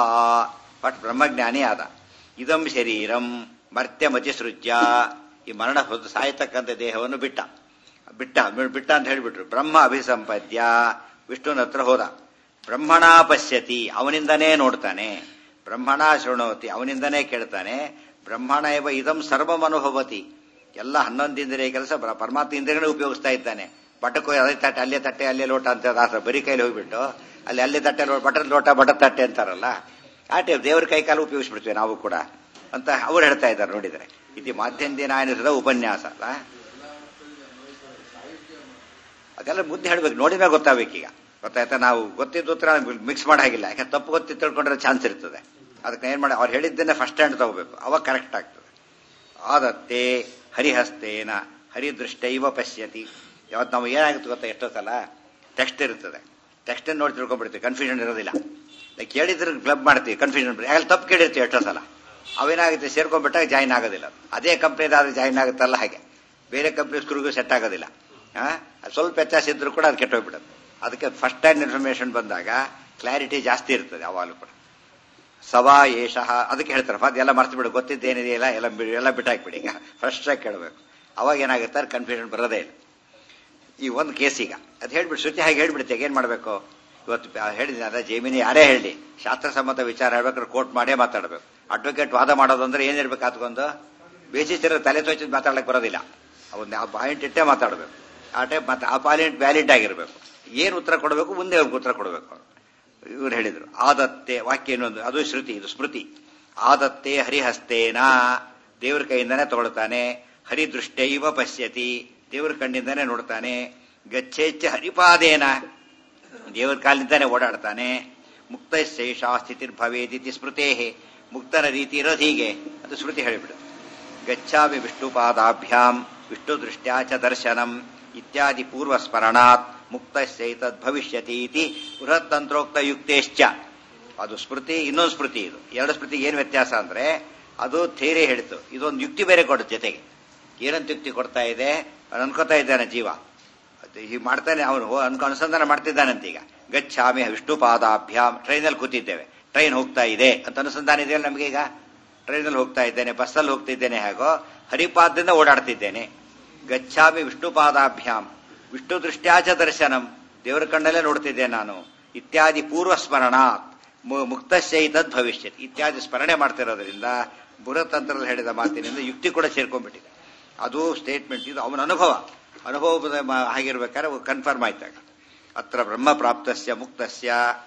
ಬಟ್ ಬ್ರಹ್ಮಜ್ಞಾನಿ ಆದ ಇದಂ ಶರೀರಂ ಮರ್ತ್ಯಮತಿಸೃಜ್ಯ ಈ ಮರಣ ಹೊತ್ತು ಸಾಯತಕ್ಕಂಥ ದೇಹವನ್ನು ಬಿಟ್ಟ ಬಿಟ್ಟ ಬಿಟ್ಟ ಅಂತ ಹೇಳಿಬಿಟ್ರು ಬ್ರಹ್ಮ ಅಭಿಸಂಪದ್ಯ ವಿಷ್ಣುನ ಹತ್ರ ಹೋದ ಬ್ರಹ್ಮಣ ಪಶ್ಯತಿ ಅವನಿಂದನೇ ನೋಡ್ತಾನೆ ಬ್ರಹ್ಮಣ ಶೃಣೋತಿ ಅವನಿಂದನೇ ಕೇಳ್ತಾನೆ ಬ್ರಹ್ಮಣ ಇವ ಇದಂ ಸರ್ವಮನುಭವತಿ ಎಲ್ಲ ಹನ್ನೊಂದು ಇಂದ್ರಿಯ ಕೆಲಸ ಬರ- ಪರಮಾತ್ಮ ಇಂದ್ರಿಯಗಳೇ ಉಪಯೋಗಿಸ್ತಾ ಇದ್ದಾನೆ ಬಟ್ಟಕ್ಕೆ ಹೋಗಿ ಅದೇ ತಟ್ಟೆ ಅಲ್ಲೇ ತಟ್ಟೆ ಅಲ್ಲೇ ಲೋಟ ಅಂತ ದಾಸ ಬರೀ ಕೈಲಿ ಹೋಗ್ಬಿಟ್ಟು ಅಲ್ಲಿ ಅಲ್ಲೇ ತಟ್ಟೆ ಲೋ- ಬಟನ್ ಲೋಟ ಬಟ ತಟ್ಟೆ ಅಂತಾರಲ್ಲ ಆ ಟೈಪ್ ದೇವರ ಕೈ ಕಾಲು ಉಪಯೋಗಿಸ್ಬಿಡ್ತೀವಿ ನಾವು ಕೂಡ ಅಂತ ಅವ್ರು ಹೇಳ್ತಾ ಇದ್ದಾರೆ ನೋಡಿದ್ರೆ ಇದು ಮಾಧ್ಯಮ ದಿನಾಯನದ ಉಪನ್ಯಾಸ ಅಲ್ಲ ಅದೆಲ್ಲ ಮುದ್ದೆ ಹೇಳ್ಬೇಕು ನೋಡಿದ್ರೆ ಗೊತ್ತಾಗಬೇಕೀಗ ಗೊತ್ತಾಯ್ತಾ ನಾವು ಗೊತ್ತಿದ್ದು ಉತ್ತರ ಮಿಕ್ಸ್ ಮಾಡಾಗಿಲ್ಲ ಯಾಕೆ ತಪ್ಪು ಗೊತ್ತಿ ತಿಳ್ಕೊಂಡ್ರೆ ಚಾನ್ಸ್ ಇರ್ತದೆ ಅದಕ್ಕೆ ಏನ್ ಮಾಡಿ ಅವ್ರು ಹೇಳಿದ್ದನ್ನೇ ಫಸ್ಟ್ ಹ್ಯಾಂಡ್ ತಗೋಬೇಕು ಅವಾಗ ಕರೆಕ್ಟ್ ಆಗ್ತದೆ ಆದತ್ತೆ ಹರಿಹಸ್ತೇನ ಹರಿದೃಷ್ಟೈವ ಪಶ್ಯತಿ ಯಾವತ್ತು ನಾವು ಏನಾಗುತ್ತೆ ಗೊತ್ತಾ ಎಷ್ಟೋ ಸಲ ಟೆಕ್ಸ್ಟ್ ಇರ್ತದೆ ಟೆಕ್ಸ್ಟ್ ನೋಡಿ ತಿಳ್ಕೊಂಡ್ಬಿಡ್ತೀವಿ ಕನ್ಫ್ಯೂಷನ್ ಇರೋದಿಲ್ಲ ಲೈಕ್ ಕೇಳಿದ್ರೆ ಕ್ಲಬ್ ಮಾಡ್ತೀವಿ ಕನ್ಫ್ಯೂಷನ್ ಯಾಕೆ ತಪ್ಪು ಕೇಳಿರ್ತೀವಿ ಎಷ್ಟೋ ಸಲ ಅವೇನಾಗುತ್ತೆ ಸೇರ್ಕೊಂಡ್ಬಿಟ್ಟಾಗ ಜಾಯಿನ್ ಆಗೋದಿಲ್ಲ ಅದೇ ಕಂಪ್ನಿದಾದ್ರೆ ಜಾಯಿನ್ ಆಗುತ್ತಲ್ಲ ಹಾಗೆ ಬೇರೆ ಕಂಪ್ನಿ ಸ್ಕ್ರೂಗೂ ಸೆಟ್ ಆಗೋದಿಲ್ಲ ಆ? ಅದು ಸ್ವಲ್ಪ ವ್ಯತ್ಯಾಸ ಇದ್ರೂ ಕೂಡ ಅದು ಕೆಟ್ಟೋಗ್ಬಿಡುತ್ತೆ ಅದಕ್ಕೆ ಫಸ್ಟ್ ಹ್ಯಾಂಡ್ ಇನ್ಫಾರ್ಮೇಶನ್ ಬಂದಾಗ ಕ್ಲಾರಿಟಿ ಜಾಸ್ತಿ ಇರ್ತದೆ ಯಾವಾಗಲೂ ಕೂಡ ಸವಾ ಏಷಃ ಅದಕ್ಕೆ ಹೇಳ್ತಾರೆ ಫಾದ್ ಎಲ್ಲ ಮರ್ತು ಬಿಡು ಗೊತ್ತಿದ್ದೇನಿದೆಯಲ್ಲ ಎಲ್ಲ ಬಿ- ಎಲ್ಲ ಬಿಟ್ಟಾಕ್ಬಿಡಿ ಈಗ ಫಸ್ಟ್ ಆಗಿ ಕೇಳಬೇಕು ಅವಾಗ ಏನಾಗುತ್ತೆ ಕನ್ಫ್ಯೂಷನ್ ಬರೋದೇ ಇಲ್ಲ ಈ ಒಂದು ಕೇಸ್ ಈಗ ಅದು ಹೇಳ್ಬಿಟ್ಟು ಶ್ರುತಿ ಹಾಗೆ ಹೇಳ್ಬಿಡುತ್ತೆ ಏನ್ ಮಾಡಬೇಕು ಇವತ್ತು ಹೇಳಿದ್ದೀನಿ ಅದ ಜೈಮಿನಿ ಯಾರೇ ಹೇಳಿ ಶಾಸ್ತ್ರಸಮ್ಮತ ವಿಚಾರ ಹೇಳ್ಬೇಕಾದ್ರೆ ಕೋರ್ಟ್ ಮಾಡೇ ಮಾತಾಡಬೇಕು ಅಡ್ವೊಕೇಟ್ ವಾದ ಮಾಡೋದು ಅಂದ್ರೆ ಏನಿರ್ಬೇಕು ಅದಕ್ಕೊಂದು ಬೇಸಿಸಿರೋ ತಲೆ ತೋಚಿದ್ ಮಾತಾಡಕ್ ಬರೋದಿಲ್ಲ ಅವನ್ನ ಆ ಪಾಯಿಂಟ್ ಇಟ್ಟೇ ಮಾತಾಡಬೇಕು ಆ ಟೈಪ್ ಮತ್ತೆ ಆ ಪಾಯಿಂಟ್ ವ್ಯಾಲಿಡ್ ಆಗಿರ್ಬೇಕು ಏನು ಉತ್ತರ ಕೊಡಬೇಕು ಮುಂದೆ ಅವ್ರಿಗೆ ಉತ್ತರ ಕೊಡಬೇಕು ಇವ್ರು ಹೇಳಿದ್ರು ಆದತ್ತೆ ವಾಕ್ಯ ಇನ್ನೊಂದು ಅದು ಶ್ರುತಿ ಇದು ಸ್ಮೃತಿ ಆದತ್ತೆ ಹರಿಹಸ್ತೇನ ದೇವ್ರ ಕೈಯಿಂದಾನೆ ತಗೊಳ್ತಾನೆ ಹರಿದೃಷ್ಟೈವ ಪಶ್ಯತಿ ದೇವ್ರ ಕಣ್ಣಿಂದಾನೆ ನೋಡ್ತಾನೆ ಗಚ್ಚೆಚ್ಚ ಹರಿಪಾದೇನ ದೇವರ ಕಾಲಿಂದಾನೆ ಓಡಾಡ್ತಾನೆ ಮುಕ್ತ ಶೇಷ ಸ್ಥಿತಿರ್ಭವೇದಿತಿ ಸ್ಮೃತೇ ಮುಕ್ತನ ರೀತಿ ಇರೋದು ಹೀಗೆ ಅದು ಸ್ಮೃತಿ ಹೇಳಿಬಿಡು ಗಚ್ಚಾಮಿ ವಿಷ್ಣುಪಾದಾಭ್ಯಾಂ ವಿಷ್ಣು ದೃಷ್ಟ್ಯಾ ಚ ದರ್ಶನಂ ಇತ್ಯಾದಿ ಪೂರ್ವ ಸ್ಮರಣಾತ್ ಮುಕ್ತೈತದ್ ಭವಿಷ್ಯತಿ ಇತಿ ಬೃಹತ್ತಂತ್ರೋಕ್ತ ಯುಕ್ತೇಶ್ಚ ಅದು ಸ್ಮೃತಿ ಇನ್ನೊಂದು ಸ್ಮೃತಿ ಇದು ಎರಡು ಸ್ಮೃತಿಗೆ ಏನು ವ್ಯತ್ಯಾಸ ಅಂದ್ರೆ ಅದು ಥೇರಿ ಹೇಳಿತು ಇದೊಂದು ಯುಕ್ತಿ ಬೇರೆ ಕೊಡುತ್ತೆ ಜೊತೆಗೆ ಏನಂತ ಯುಕ್ತಿ ಕೊಡ್ತಾ ಇದೆ ಅವ್ನು ಅನ್ಕೋತಾ ಇದ್ದಾನೆ ಜೀವ ಅದು ಹೀಗೆ ಮಾಡ್ತಾನೆ ಅವನು ಅನ್ಕೊ ಅನುಸಂಧಾನ ಮಾಡ್ತಿದ್ದಾನಂತ ಈಗ ಗಚ್ಚಾಮಿ ವಿಷ್ಣು ಪಾದಾಭ್ಯಾಮ್ ಟ್ರೈನಲ್ಲಿ ಕೂತಿದ್ದೇವೆ ಟ್ರೈನ್ ಹೋಗ್ತಾ ಇದೆ ಅಂತ ಅನುಸಂಧಾನ ಇದೆಯಲ್ಲ ನಮಗೆ ಈಗ ಟ್ರೈನಲ್ಲಿ ಹೋಗ್ತಾ ಇದ್ದೇನೆ ಬಸ್ಸಲ್ಲಿ ಹೋಗ್ತಿದ್ದೇನೆ ಹೇಗೋ ಹರಿಪಾದದಿಂದ ಓಡಾಡ್ತಿದ್ದೇನೆ ಗಚ್ಚಾಮಿ ವಿಷ್ಣು ಪಾದಾಭ್ಯಾಮ್ ವಿಷ್ಣು ದೃಷ್ಟ್ಯಾಚ ದರ್ಶನಂ ದೇವರ ಕಣ್ಣಲ್ಲೇ ನೋಡ್ತಿದ್ದೆ ನಾನು ಇತ್ಯಾದಿ ಪೂರ್ವ ಸ್ಮರಣಾತ್ ಮು- ಮುಕ್ತಶೈತದ್ ಭವಿಷ್ಯತ್ ಇತ್ಯಾದಿ ಸ್ಮರಣೆ ಮಾಡ್ತಿರೋದ್ರಿಂದ ಬುರತಂತ್ರದಲ್ಲಿ ಹೇಳಿದ ಮಾತಿನಿಂದ ಯುಕ್ತಿ ಕೂಡ ಸೇರ್ಕೊಂಡ್ಬಿಟ್ಟಿದೆ ಅದು ಸ್ಟೇಟ್ಮೆಂಟ್ ಇದು ಅವನ ಅನುಭವ ಅನುಭವದ ಮ- ಆಗಿರ್ಬೇಕಾದ್ರೆ ಕನ್ಫರ್ಮ್ ಆಯ್ತಾಗ ಅತ್ರ ಬ್ರಹ್ಮ ಪ್ರಾಪ್ತಸ್ಯ ಮುಕ್ತಸ್ಯ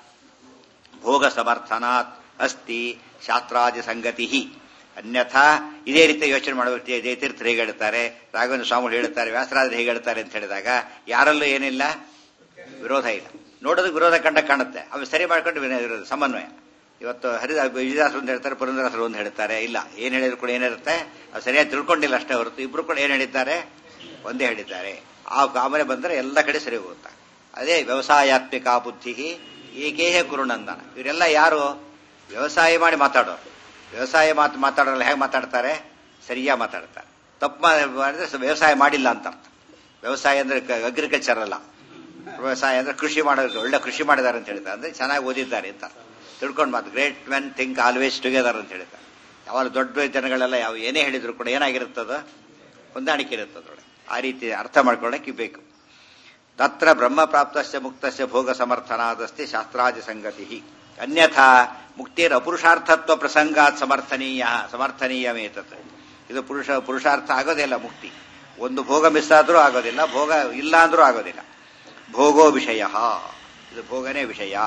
ಭೋಗ ಸಮರ್ಥನಾತ್ ಅಸ್ತಿ ಶಾಸ್ತ್ರಾದಿ ಸಂಗತಿ ಅನ್ಯಥಾ ಇದೇ ರೀತಿ ಯೋಚನೆ ಮಾಡಬೇಕು ಜಯತೀರ್ಥರು ಹೇಗೆ ಹೇಳ್ತಾರೆ ರಾಘವೇಂದ್ರ ಸ್ವಾಮಿ ಹೇಳ್ತಾರೆ ವ್ಯಾಸರಾಜರು ಹೇಗೆ ಹೇಳ್ತಾರೆ ಅಂತ ಹೇಳಿದಾಗ ಯಾರಲ್ಲೂ ಏನಿಲ್ಲ ವಿರೋಧ ಇಲ್ಲ ನೋಡೋದಕ್ಕೆ ವಿರೋಧ ಕಂಡ ಕಾಣುತ್ತೆ ಅವು ಸರಿ ಮಾಡ್ಕೊಂಡು ವಿನ- ವಿರೋಧ ಸಮನ್ವಯ ಇವತ್ತು ಹರಿದ ವಿಜಯದಾಸರು ಒಂದು ಹೇಳ್ತಾರೆ ಪುರಂದರಾಸರು ಒಂದು ಹೇಳ್ತಾರೆ ಇಲ್ಲ ಏನ್ ಹೇಳಿದ್ರು ಕೂಡ ಏನಿರುತ್ತೆ ಅದು ಸರಿಯಾಗಿ ತಿಳ್ಕೊಂಡಿಲ್ಲ ಅಷ್ಟೇ ಹೊರತು ಇಬ್ರು ಕೂಡ ಏನ್ ಹೇಳಿದ್ದಾರೆ ಒಂದೇ ಹೇಳಿದ್ದಾರೆ ಆ ಕಾಮನೆ ಬಂದರೆ ಎಲ್ಲ ಕಡೆ ಸರಿ ಹೋಗುತ್ತೆ ಅದೇ ವ್ಯವಸಾಯಾತ್ಮಿಕ ಬುದ್ಧಿ ಏಕೇಹ ಕುರುನಂದನ ಇವರೆಲ್ಲ ಯಾರು ವ್ಯವಸಾಯ ಮಾಡಿ ಮಾತಾಡೋರು ವ್ಯವಸಾಯ ಮಾತು ಮಾತಾಡೋಲ್ಲ ಹೇಗೆ ಮಾತಾಡ್ತಾರೆ ಸರಿಯಾಗಿ ಮಾತಾಡ್ತಾರೆ ತಪ್ಪು ಮಾಡಿದ್ರೆ ಸ- ವ್ಯವಸಾಯ ಮಾಡಿಲ್ಲ ಅಂತ ಅರ್ಥ ವ್ಯವಸಾಯ ಅಂದ್ರೆ ಅಗ್ರಿಕಲ್ಚರ್ ಅಲ್ಲ ವ್ಯವಸಾಯ ಅಂದ್ರೆ ಕೃಷಿ ಮಾಡೋದು ಒಳ್ಳೆ ಕೃಷಿ ಮಾಡಿದ್ದಾರೆ ಅಂತ ಹೇಳ್ತಾರೆ ಅಂದ್ರೆ ಚೆನ್ನಾಗಿ ಓದಿದ್ದಾರೆ ಅಂತ ತಿಳ್ಕೊಂಡು ಮಾತು great men think always together ಅಂತ ಹೇಳ್ತಾರೆ ಯಾವಾಗ ದೊಡ್ಡ ಜನಗಳೆಲ್ಲ ಯಾವ ಏನೇ ಹೇಳಿದ್ರು ಕೂಡ ಏನಾಗಿರುತ್ತದ ಹೊಂದಾಣಿಕೆ ಇರುತ್ತದೊಳಗೆ ಆ ರೀತಿ ಅರ್ಥ ಮಾಡ್ಕೊಳ್ಳೋಕೆ ಬೇಕು ತತ್ರ ಬ್ರಹ್ಮ ಪ್ರಾಪ್ತಸ್ಯ ಮುಕ್ತಸ್ಯ ಭೋಗ ಸಮರ್ಥನಾದಸ್ತಿ ಶಾಸ್ತ್ರಾದಿ ಸಂಗತಿ ಅನ್ಯಥಾ ಮುಕ್ತಿರ ಅಪುರುಷಾರ್ಥತ್ವ ಪ್ರಸಂಗಾತ್ ಸಮರ್ಥನೀಯ ಸಮರ್ಥನೀಯಮೇತತ್ ಇದು ಪುರುಷ ಪುರುಷಾರ್ಥ ಆಗೋದಿಲ್ಲ ಮುಕ್ತಿ ಒಂದು ಭೋಗ ಮಿಸ್ ಆದ್ರೂ ಆಗೋದಿಲ್ಲ ಭೋಗ ಇಲ್ಲ ಅಂದ್ರೂ ಆಗೋದಿಲ್ಲ ಭೋಗೋ ವಿಷಯ ಇದು ಭೋಗನೇ ವಿಷಯ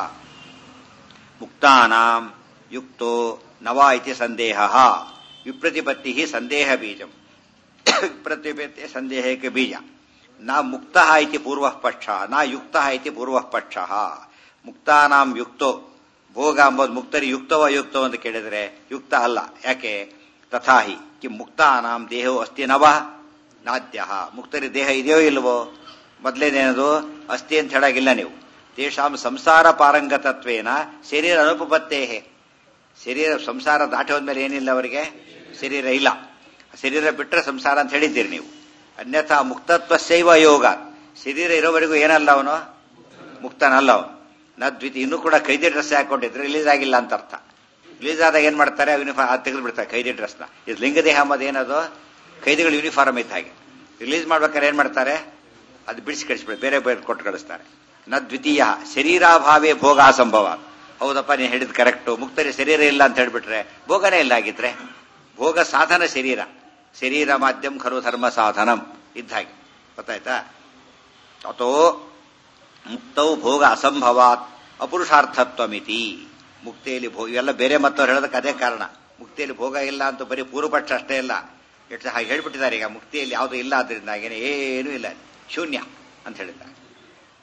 ಮುಕ್ತಾನಾಂ ಯುಕ್ತೋ ನವ ಇತಿ ಸಂದೇಹ ವಿಪ್ರತಿಪತ್ತಿ ಸಂದೇಹ ಬೀಜಂ ವಿಪ್ರತಿಪತ್ತಿ ಸಂದೇಹಕ್ಕೆ ಬೀಜ ನ ಮುಕ್ತ ಇತಿ ಪೂರ್ವ ಪಕ್ಷ ನ ಯುಕ್ತ ಇತಿ ಪೂರ್ವ ಪಕ್ಷ ಮುಕ್ತಾನಾಂ ಯುಕ್ತೋ ಭೋಗ ಎಂಬುದು ಮುಕ್ತರಿ ಯುಕ್ತವ ಯುಕ್ತೋ ಅಂತ ಕೇಳಿದ್ರೆ ಯುಕ್ತ ಅಲ್ಲ ಯಾಕೆ ತಥಾಹಿ ಕಿ ಮುಕ್ತಾನಾಂ ದೇಹೋ ಅಸ್ತಿ ನವ ನಾದ್ಯ ಮುಕ್ತರಿ ದೇಹ ಇದೆಯೋ ಇಲ್ವೋ ಮೊದಲೇನೇನದು ಅಸ್ತಿ ಅಂತ ಹೇಳಾಗಿಲ್ಲ ನೀವು ತೇಷಾಂ ಸಂಸಾರ ಪಾರಂಗತತ್ವೇನ ಶರೀರ ಅನುಪಪತ್ತೇ ಶರೀರ ಸಂಸಾರ ದಾಟಿ ಹೋದ್ಮೇಲೆ ಏನಿಲ್ಲ ಅವರಿಗೆ ಶರೀರ ಇಲ್ಲ ಶರೀರ ಬಿಟ್ಟರೆ ಸಂಸಾರ ಅಂತ ಹೇಳಿದ್ದೀರಿ ನೀವು ಅನ್ಯಥಾ ಮುಕ್ತತ್ವಶೈವ ಯೋಗ ಶರೀರ ಇರೋವರೆಗೂ ಏನಲ್ಲ ಅವನು ಮುಕ್ತನಲ್ಲ ಅವನು ನದ್ವಿತಿ ಇನ್ನೂ ಕೂಡ ಕೈದಿ ಡ್ರೆಸ್ ಹಾಕೊಂಡಿದ್ರೆ ರಿಲೀಸ್ ಆಗಿಲ್ಲ ಅಂತ ಅರ್ಥ ರಿಲೀಸ್ ಆದಾಗ ಏನ್ ಮಾಡ್ತಾರೆ ಯೂನಿಫಾರ್ಮ್ ಅದು ತೆಗೆದು ಬಿಡ್ತಾರೆ ಕೈದಿ ಡ್ರೆಸ್ನ ಇದು ಲಿಂಗದೇಹ ಅಂಬದು ಏನದು ಕೈದಿಗಳು ಯೂನಿಫಾರ್ಮ್ ಇದ್ದ ಹಾಗೆ ರಿಲೀಸ್ ಮಾಡ್ಬೇಕಾದ್ರೆ ಏನ್ ಮಾಡ್ತಾರೆ ಅದು ಬಿಡಿಸಿ ಕಳಿಸ್ಬಿಡಿ ಬೇರೆ ಬೇರೆ ಕೊಟ್ಟು ಕಳಿಸ್ತಾರೆ ನ ದ್ವಿತೀಯ ಶರೀರಾಭಾವೇ ಭೋಗ ಸಂಭವ ಹೌದಪ್ಪ ನೀನು ಹೇಳಿದ್ ಕರೆಕ್ಟು ಮುಕ್ತರಿ ಶರೀರ ಇಲ್ಲ ಅಂತ ಹೇಳ್ಬಿಟ್ರೆ ಭೋಗನೇ ಇಲ್ಲ ಆಗಿದ್ರೆ ಭೋಗ ಸಾಧನ ಶರೀರ ಶರೀರ ಮಾಧ್ಯಮ ಖರು ಧರ್ಮ ಸಾಧನಂ ಇದ್ದ ಹಾಗೆ ಗೊತ್ತಾಯ್ತಾ ಅಥೋ ಮುಕ್ತೌ ಭೋಗ ಅಸಂಭವಾತ್ ಅಪುರುಷಾರ್ಥತ್ವಮಿತಿ ಮುಕ್ತಿಯಲ್ಲಿ ಭೋಗ ಇವೆಲ್ಲ ಬೇರೆ ಮತ್ತವ್ರು ಹೇಳೋದಕ್ಕೆ ಅದೇ ಕಾರಣ ಮುಕ್ತಿಯಲ್ಲಿ ಭೋಗ ಇಲ್ಲ ಅಂತ ಬರೀ ಪೂರ್ವಪಕ್ಷ ಅಷ್ಟೇ ಇಲ್ಲ ಎಷ್ಟು ಹಾಗೆ ಹೇಳ್ಬಿಟ್ಟಿದ್ದಾರೆ ಈಗ ಮುಕ್ತಿಯಲ್ಲಿ ಯಾವುದು ಇಲ್ಲ ಆದ್ರಿಂದ ಹಾಗೇನೆ ಏನೂ ಇಲ್ಲ ಶೂನ್ಯ ಅಂತ ಹೇಳಿದ್ದಾರೆ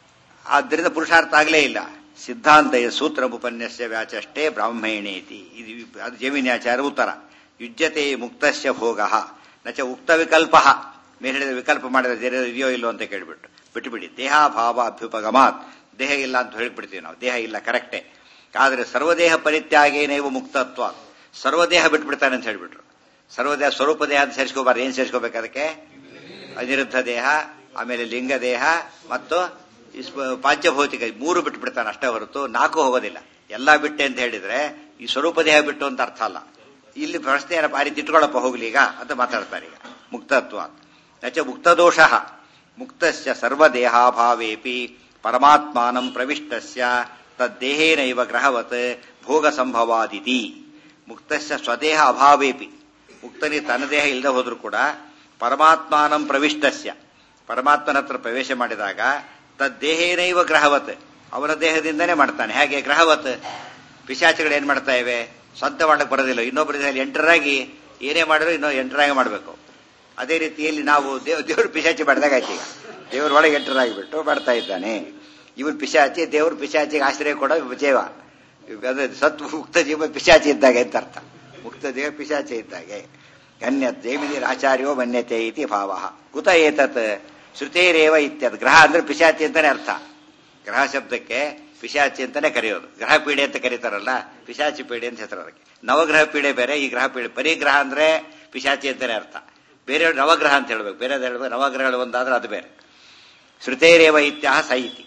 ಆದ್ದರಿಂದ ಪುರುಷಾರ್ಥ ಆಗಲೇ ಇಲ್ಲ ಸಿದ್ಧಾಂತ ಸೂತ್ರ ಉಪನ್ಯಾಸ ವ್ಯಾಚಷ್ಟೇ ಬ್ರಾಹ್ಮಣೇತಿ ಇದು ಅದು ಜಮೀನ್ಯಾಚಾರ ಉತ್ತರ ಯುಜ್ಯತೆ ಮುಕ್ತಸ್ಯ ಭೋಗ ನಚ ಉಕ್ತ ವಿಕಲ್ಪ ಮೇಲೆ ಹೇಳಿದ ವಿಕಲ್ಪ ಮಾಡಿದ್ರೆ ಬೇರೆ ಇದೆಯೋ ಇಲ್ಲೋ ಅಂತ ಕೇಳಿಬಿಟ್ಟು ಬಿಟ್ಟುಬಿಡಿ ದೇಹಾಭಾವ ಅಭ್ಯುಪಗಮಾತ್ ದೇಹ ಇಲ್ಲ ಅಂತ ಹೇಳಿಬಿಡ್ತೀವಿ ನಾವು ದೇಹ ಇಲ್ಲ ಕರೆಕ್ಟೇ ಆದರೆ ಸರ್ವದೇಹ ಪರಿತ್ಯಾಗೇನೇವ ಮುಕ್ತತ್ವ ಸರ್ವದೇಹ ಬಿಟ್ಬಿಡ್ತಾನೆ ಅಂತ ಹೇಳಿಬಿಟ್ರು ಸರ್ವದೇಹ ಸ್ವರೂಪ ದೇಹ ಅಂತ ಸೇರಿಸ್ಕೋಬಾರ್ದು ಏನ್ ಸೇರಿಸ್ಕೋಬೇಕು ಅದಕ್ಕೆ ಅನಿರುದ್ಧ ದೇಹ ಆಮೇಲೆ ಲಿಂಗ ದೇಹ ಮತ್ತು ಪಾಂಚಭೌತಿಕ ಮೂರು ಬಿಟ್ಟು ಬಿಡ್ತಾನೆ ಅಷ್ಟೇ ಹೊರತು ನಾಲ್ಕು ಹೋಗೋದಿಲ್ಲ ಎಲ್ಲಾ ಬಿಟ್ಟೆ ಅಂತ ಹೇಳಿದ್ರೆ ಈ ಸ್ವರೂಪ ದೇಹ ಬಿಟ್ಟು ಅಂತ ಅರ್ಥ ಅಲ್ಲ ಇಲ್ಲಿ ಪ್ರಶ್ನೆ ಏನಪ್ಪ ಆ ರೀತಿ ಇಟ್ಕೊಳ್ಳಪ್ಪ ಹೋಗ್ಲಿ ಈಗ ಅಂತ ಮಾತಾಡ್ತಾರೆ ಈಗ ಮುಕ್ತತ್ವ ನಚ ಮುಕ್ತದೋಷ ಮುಕ್ತಸ್ಯ ಸರ್ವದೇಹಾಭಾವೇಪಿ ಪರಮಾತ್ಮಾನಂ ಪ್ರವಿಷ್ಟಸ್ಯ ತದ್ದೇಹೇನೈವ ಗ್ರಹವತ್ ಭೋಗ ಸಂಭವಾದಿತಿ ಮುಕ್ತಸ್ಯ ಸ್ವದೇಹ ಅಭಾವೇಪಿ ಮುಕ್ತನಿ ತನ್ನ ದೇಹ ಇಲ್ಲದೆ ಹೋದ್ರೂ ಕೂಡ ಪರಮಾತ್ಮಾನಂ ಪ್ರವಿಷ್ಟಸ್ಯ ಪರಮಾತ್ಮನ ಹತ್ರ ಪ್ರವೇಶ ಮಾಡಿದಾಗ ತದ್ದೇಹೇನೈವ ಗ್ರಹವತ್ ಅವನ ದೇಹದಿಂದನೇ ಮಾಡ್ತಾನೆ ಹೇಗೆ ಗ್ರಹವತ್ ಪಿಶಾಚಿಗಳು ಏನ್ ಮಾಡ್ತಾ ಇವೆ ಸ್ವಂತ ಮಾಡಕ್ ಬರೋದಿಲ್ಲ ಇನ್ನೊಬ್ಬರ ದೇಹದಲ್ಲಿ ಎಂಟರಾಗಿ ಏನೇ ಮಾಡಿದ್ರು ಇನ್ನೂ ಎಂಟರಾಗಿ ಮಾಡಬೇಕು ಅದೇ ರೀತಿಯಲ್ಲಿ ನಾವು ದೇವ್ ದೇವ್ರ ಪಿಶಾಚಿ ಮಾಡಿದಾಗ ಆಯ್ತು ಈಗ ದೇವ್ರ ಒಳಗೆ ಎಂಟರಾಗಿಬಿಟ್ಟು ಮಾಡ್ತಾ ಇದ್ದಾನೆ ಇವನ್ ಪಿಶಾಚಿ ದೇವ್ರ ಪಿಶಾಚಿಗೆ ಆಶ್ರಯ ಕೊಡೋ ಜೀವ ಅದೇ ಸತ್ ಮುಕ್ತ ಜೀವ ಪಿಶಾಚಿ ಇದ್ದಾಗೆ ಅಂತ ಅರ್ಥ ಮುಕ್ತ ದೇವ ಪಿಶಾಚಿ ಇದ್ದಾಗೆ ಅನ್ಯ ಜೈಮಿನಿರ್ ಆಚಾರ್ಯೋ ಮನ್ಯತೆ ಇತಿ ಭಾವ ಕುತ ಏತತ್ ಶ್ರುತೇರೇವ ಇತ್ಯದ್ ಗ್ರಹ ಅಂದ್ರೆ ಪಿಶಾಚಿ ಅಂತಾನೆ ಅರ್ಥ ಗ್ರಹ ಶಬ್ದಕ್ಕೆ ಪಿಶಾಚಿ ಅಂತಾನೆ ಕರೆಯೋದು ಗ್ರಹ ಪೀಡೆ ಅಂತ ಕರೀತಾರಲ್ಲ ಪಿಶಾಚಿ ಪೀಡೆ ಅಂತ ಹೆಸರು ಅದಕ್ಕೆ ನವಗ್ರಹ ಪೀಡೆ ಬೇರೆ ಈ ಗ್ರಹ ಪೀಡೆ ಪರಿಗ್ರಹ ಅಂದ್ರೆ ಪಿಶಾಚಿ ಅಂತಾನೆ ಅರ್ಥ ಬೇರೆ ನವಗ್ರಹ ಅಂತ ಹೇಳ್ಬೇಕು ಬೇರೆ ಹೇಳ್ಬೇಕು ನವಗ್ರಹಗಳು ಒಂದಾದ್ರೆ ಅದು ಬೇರೆ ಶ್ರುತೇರೇವ ಇತ್ಯಾಹ ಸೈತಿ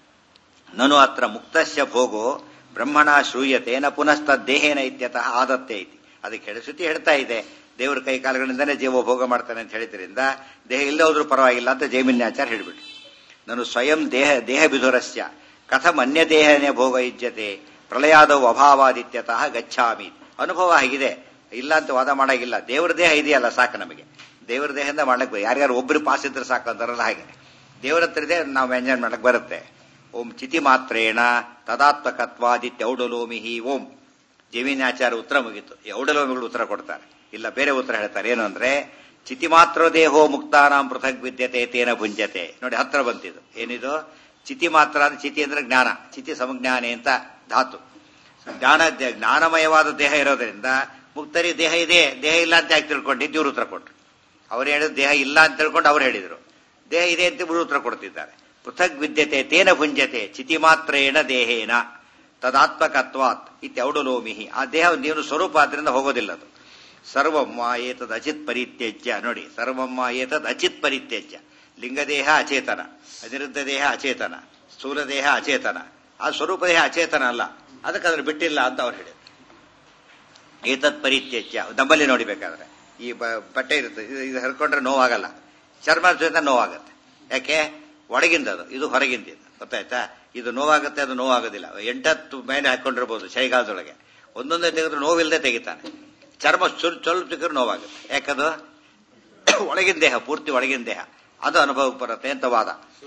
ನನು ಅತ್ರ ಮುಕ್ತಸ್ಯ ಭೋಗೋ ಬ್ರಹ್ಮಣ ಶ್ರೂಯತೆ ನ ಪುನಸ್ತದ್ದೇಹೇನ ಇತ್ಯತಃ ಆದತ್ತೆ ಐತಿ ಅದಕ್ಕೆ ಹೇಳಿ ಶ್ರುತಿ ಹೇಳ್ತಾ ಇದೆ ದೇವರ ಕೈ ಕಾಲುಗಳಿಂದನೇ ಜೀವ ಭೋಗ ಮಾಡ್ತಾನೆ ಅಂತ ಹೇಳಿದ್ರಿಂದ ದೇಹ ಇಲ್ಲದೆ ಹೋದ್ರೂ ಪರವಾಗಿಲ್ಲ ಅಂತ ಜೈಮಿನ್ಯಾಚಾರ ಹೇಳಿಬಿಟ್ರು ನಾನು ಸ್ವಯಂ ದೇಹ ದೇಹ ಬಿಧುರಸ್ಯ ಕಥಂ ಅನ್ಯ ದೇಹನೇ ಭೋಗ ಇಜ್ಜತೆ ಪ್ರಳಯಾದವು ಅಭಾವಾದಿತ್ಯತಃ ಗಚ್ಚಾಮಿ ಅನುಭವ ಆಗಿದೆ ಇಲ್ಲ ಅಂತ ವಾದ ಮಾಡಾಗಿಲ್ಲ ದೇವರ ದೇಹ ಇದೆಯಲ್ಲ ಸಾಕು ನಮಗೆ ದೇವರ ದೇಹದಿಂದ ಮಾಡಕ್ ಯಾರ್ಯಾರು ಒಬ್ರು ಪಾಸ್ ಇದ್ರೆ ಸಾಕು ಅಂತಾರಲ್ಲ ಹಾಗೆ ದೇವರ ಹತ್ರ ಇದೆ ನಾವು ಎಂಜಾಯ್ ಮಾಡಕ್ ಬರುತ್ತೆ ಓಂ ಚಿತಿ ಮಾತ್ರೇಣ ತದಾತ್ಮಕತ್ವಾದಿತ್ಯ ಔಡಲೋಮಿಹಿ ಓಂ ಜಮೀನಾಚಾರ ಉತ್ತರ ಮುಗಿತು ಈ ಔಡಲೋಮಿಗಳು ಉತ್ತರ ಕೊಡ್ತಾರೆ ಇಲ್ಲ ಬೇರೆ ಉತ್ತರ ಹೇಳ್ತಾರೆ ಏನು ಅಂದ್ರೆ ಚಿತಿ ಮಾತ್ರ ದೇಹೋ ಮುಕ್ತಾನಾಂ ಪೃಥಕ್ ವಿದ್ಯತೆ ತೇನ ಭುಂಜತೆ ನೋಡಿ ಹತ್ರ ಬಂತಿದ್ದು ಏನಿದು ಚಿತಿ ಮಾತ್ರ ಅಂದ್ರೆ ಚಿತಿ ಅಂದ್ರೆ ಜ್ಞಾನ ಚಿತಿ ಸಮಜ್ಞಾನೆ ಅಂತ ಧಾತು ಜ್ಞಾನ ಜ್ಞಾನಮಯವಾದ ದೇಹ ಇರೋದ್ರಿಂದ ಮುಕ್ತರಿ ದೇಹ ಇದೆ ದೇಹ ಇಲ್ಲ ಅಂತ ಯಾಕೆ ತಿಳ್ಕೊಂಡಿದ್ದು ಇವ್ರು ಉತ್ತರ ಕೊಟ್ರು ಅವ್ರು ಹೇಳಿದ್ರು ದೇಹ ಇಲ್ಲ ಅಂತ ತಿಳ್ಕೊಂಡು ಅವ್ರು ಹೇಳಿದ್ರು ದೇಹ ಇದೆ ಅಂತ ಇವರು ಉತ್ತರ ಕೊಡ್ತಿದ್ದಾರೆ ಪೃಥಕ್ ವಿದ್ಯತೆ ತೇನ ಭುಂಜತೆ ಚಿತಿ ಮಾತ್ರೇಣ ದೇಹೇನ ತದಾತ್ಮಕತ್ವಾತ್ ಇತ್ಯೌಡಲೋಮಿಹಿ ಆ ದೇಹ ನೀನು ಸ್ವರೂಪ ಆದ್ರಿಂದ ಹೋಗೋದಿಲ್ಲ ಅದು ಸರ್ವಮ್ಮ ಏತದ್ ಅಚಿತ್ ಪರಿತ್ಯಜ್ಯ ನೋಡಿ ಸರ್ವಮ್ಮ ಏತದ್ ಅಚಿತ್ ಪರಿತ್ಯಜ್ಯ ಲಿಂಗದೇಹ ಅಚೇತನ ಅನಿರುದ್ಧ ದೇಹ ಅಚೇತನ ಸ್ಥೂಲ ದೇಹ ಅಚೇತನ ಆ ಸ್ವರೂಪ ದೇಹ ಅಚೇತನ ಅಲ್ಲ ಅದಕ್ಕೆ ಅದ್ರ ಬಿಟ್ಟಿಲ್ಲ ಅಂತ ಅವ್ರು ಹೇಳಿದ್ರು ಏತತ್ ಪರಿತ್ಯಜ್ಯ ನಮ್ಮಲ್ಲಿ ನೋಡಿಬೇಕಾದ್ರೆ ಈ ಬಟ್ಟೆ ಇರುತ್ತೆ ಇದು ಹರ್ಕೊಂಡ್ರೆ ನೋವಾಗಲ್ಲ ಚರ್ಮ ಜೊತೆ ನೋವಾಗತ್ತೆ ಯಾಕೆ ಒಳಗಿಂದ ಅದು ಇದು ಹೊರಗಿಂದ ಗೊತ್ತಾಯ್ತಾ ಇದು ನೋವಾಗುತ್ತೆ ಅದು ನೋವಾಗೋದಿಲ್ಲ ಎಂಟತ್ತು ಮೇಲೆ ಹಾಕೊಂಡಿರ್ಬೋದು ಚಳಿಗಾಲದೊಳಗೆ ಒಂದೊಂದೇ ತೆಗೆದ್ರೆ ನೋವಿಲ್ಲದೆ ತೆಗಿತಾನೆ ಚರ್ಮ ಸ್ವಲ್ಪ ಸ್ವಲ್ಪ ತೆಗೆದ್ರೆ ನೋವಾಗುತ್ತೆ ಯಾಕದು ಒಳಗಿನ ದೇಹ ಪೂರ್ತಿ ಒಳಗಿನ ದೇಹ ಅದು ಅನುಭವಕ್ಕೆ ಬರುತ್ತೆ ಅಂತ ವಾದ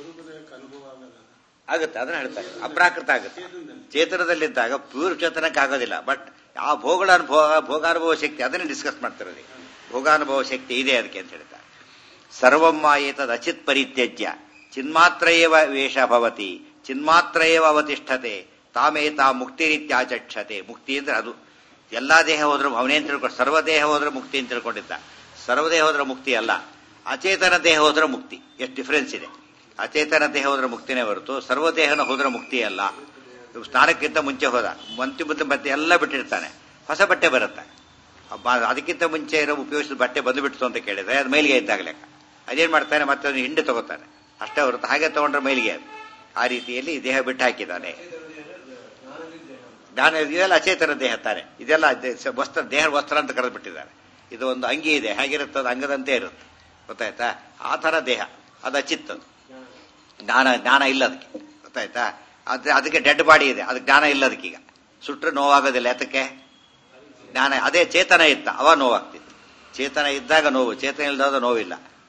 ಆಗುತ್ತೆ ಅದನ್ನ ಹೇಳ್ತಾರೆ ಅಪ್ರಾಕೃತ ಆಗುತ್ತೆ ಚೇತನದಲ್ಲಿದ್ದಾಗ ಪ್ಯೂರ್ ಚೇತನಕ್ಕೆ ಆಗೋದಿಲ್ಲ ಬಟ್ ಆ ಭೋಗಗಳ ಅನುಭವ ಭೋಗಾನುಭವ ಶಕ್ತಿ ಅದನ್ನೇ ಡಿಸ್ಕಸ್ ಮಾಡ್ತಿರೋದು ಭೋಗಾನುಭವ ಶಕ್ತಿ ಇದೆ ಅದಕ್ಕೆ ಅಂತ ಹೇಳ್ತಾರೆ ಸರ್ವಮ್ಮ ಏತದ್ ಅಚಿತ್ ಪರಿತ್ಯಜ್ಯ ಚಿನ್ಮಾತ್ರ ಏವ ವೇಷ ಭವತಿ ಚಿನ್ಮಾತ್ರ ಏವ ಅವತಿಷ್ಠತೆ ತಾಮೇತಾ ಮುಕ್ತಿ ರೀತ್ಯಾಚಕ್ಷತೆ ಮುಕ್ತಿ ಅಂದ್ರೆ ಅದು ಎಲ್ಲಾ ದೇಹ ಹೋದ್ರೆ ಅವನೇ ಅಂತ ತಿಳ್ಕೊಂಡು ಸರ್ವದೇಹ ಹೋದ್ರೆ ಮುಕ್ತಿ ಅಂತ ತಿಳ್ಕೊಂಡಿದ್ದ ಸರ್ವದೇಹ ಹೋದ್ರೆ ಮುಕ್ತಿ ಅಲ್ಲ ಅಚೇತನ ದೇಹ ಹೋದ್ರೆ ಮುಕ್ತಿ ಎಷ್ಟು ಡಿಫರೆನ್ಸ್ ಇದೆ ಅಚೇತನ ದೇಹ ಹೋದ್ರೆ ಮುಕ್ತಿನೇ ಹೊರತು ಸರ್ವದೇಹನ ಹೋದ್ರೆ ಮುಕ್ತಿ ಅಲ್ಲ ಸ್ನಾನಕ್ಕಿಂತ ಮುಂಚೆ ಹೋದ ಮಂತಿ ಮುಂದೆ ಮತ್ತೆ ಎಲ್ಲ ಬಿಟ್ಟಿರ್ತಾನೆ ಹೊಸ ಬಟ್ಟೆ ಬರುತ್ತೆ ಅದಕ್ಕಿಂತ ಮುಂಚೆ ಇರೋ ಉಪಯೋಗಿಸಿದ ಬಟ್ಟೆ ಬಂದುಬಿಡ್ತು ಅಂತ ಕೇಳಿದ್ರೆ ಅದು ಮೈಲಿಗೆ ಇದ್ದಾಗ ಲೆಕ್ಕ ಅದೇನ್ ಮಾಡ್ತಾನೆ ಮತ್ತೆ ಅದನ್ನು ಹಿಂಡೆ ತಗೋತಾನೆ ಅಷ್ಟೇ ಹೊರತು ಹಾಗೆ ತಗೊಂಡ್ರೆ ಮೈಲಿಗೆ ಅದು ಆ ರೀತಿಯಲ್ಲಿ ದೇಹ ಬಿಟ್ಟು ಹಾಕಿದ್ದಾನೆ ಜ್ಞಾನ ಇದೆಲ್ಲ ಅಚೇತನ ದೇಹ ತಾನೆ ಇದೆಲ್ಲ ವಸ್ತ್ರ ದೇಹ ವಸ್ತ್ರ ಅಂತ ಕರೆದು ಬಿಟ್ಟಿದ್ದಾರೆ ಇದು ಒಂದು ಅಂಗಿ ಇದೆ ಹೇಗಿರುತ್ತೆ ಅದು ಅಂಗದಂತೆ ಇರುತ್ತೆ ಗೊತ್ತಾಯ್ತಾ ಆ ತರ ದೇಹ ಅದು ಅಚಿತ್ತದು ಜ್ಞಾನ ಜ್ಞಾನ ಇಲ್ಲ ಅದಕ್ಕೆ ಗೊತ್ತಾಯ್ತಾ ಅದೇ ಅದಕ್ಕೆ ಡೆಡ್ ಬಾಡಿ ಇದೆ ಅದಕ್ಕೆ ಜ್ಞಾನ ಇಲ್ಲ ಅದಕ್ಕೀಗ ಸುಟ್ಟರೆ ನೋವಾಗೋದಿಲ್ಲ ಯಾತಕ್ಕೆ ಜ್ಞಾನ ಅದೇ ಚೇತನ ಇತ್ತ ಅವ ನೋವಾಗ್ತಿತ್ತು ಚೇತನ ಇದ್ದಾಗ ನೋವು ಚೇತನ ಇಲ್ಲದಾಗ ನೋವಿಲ್ಲ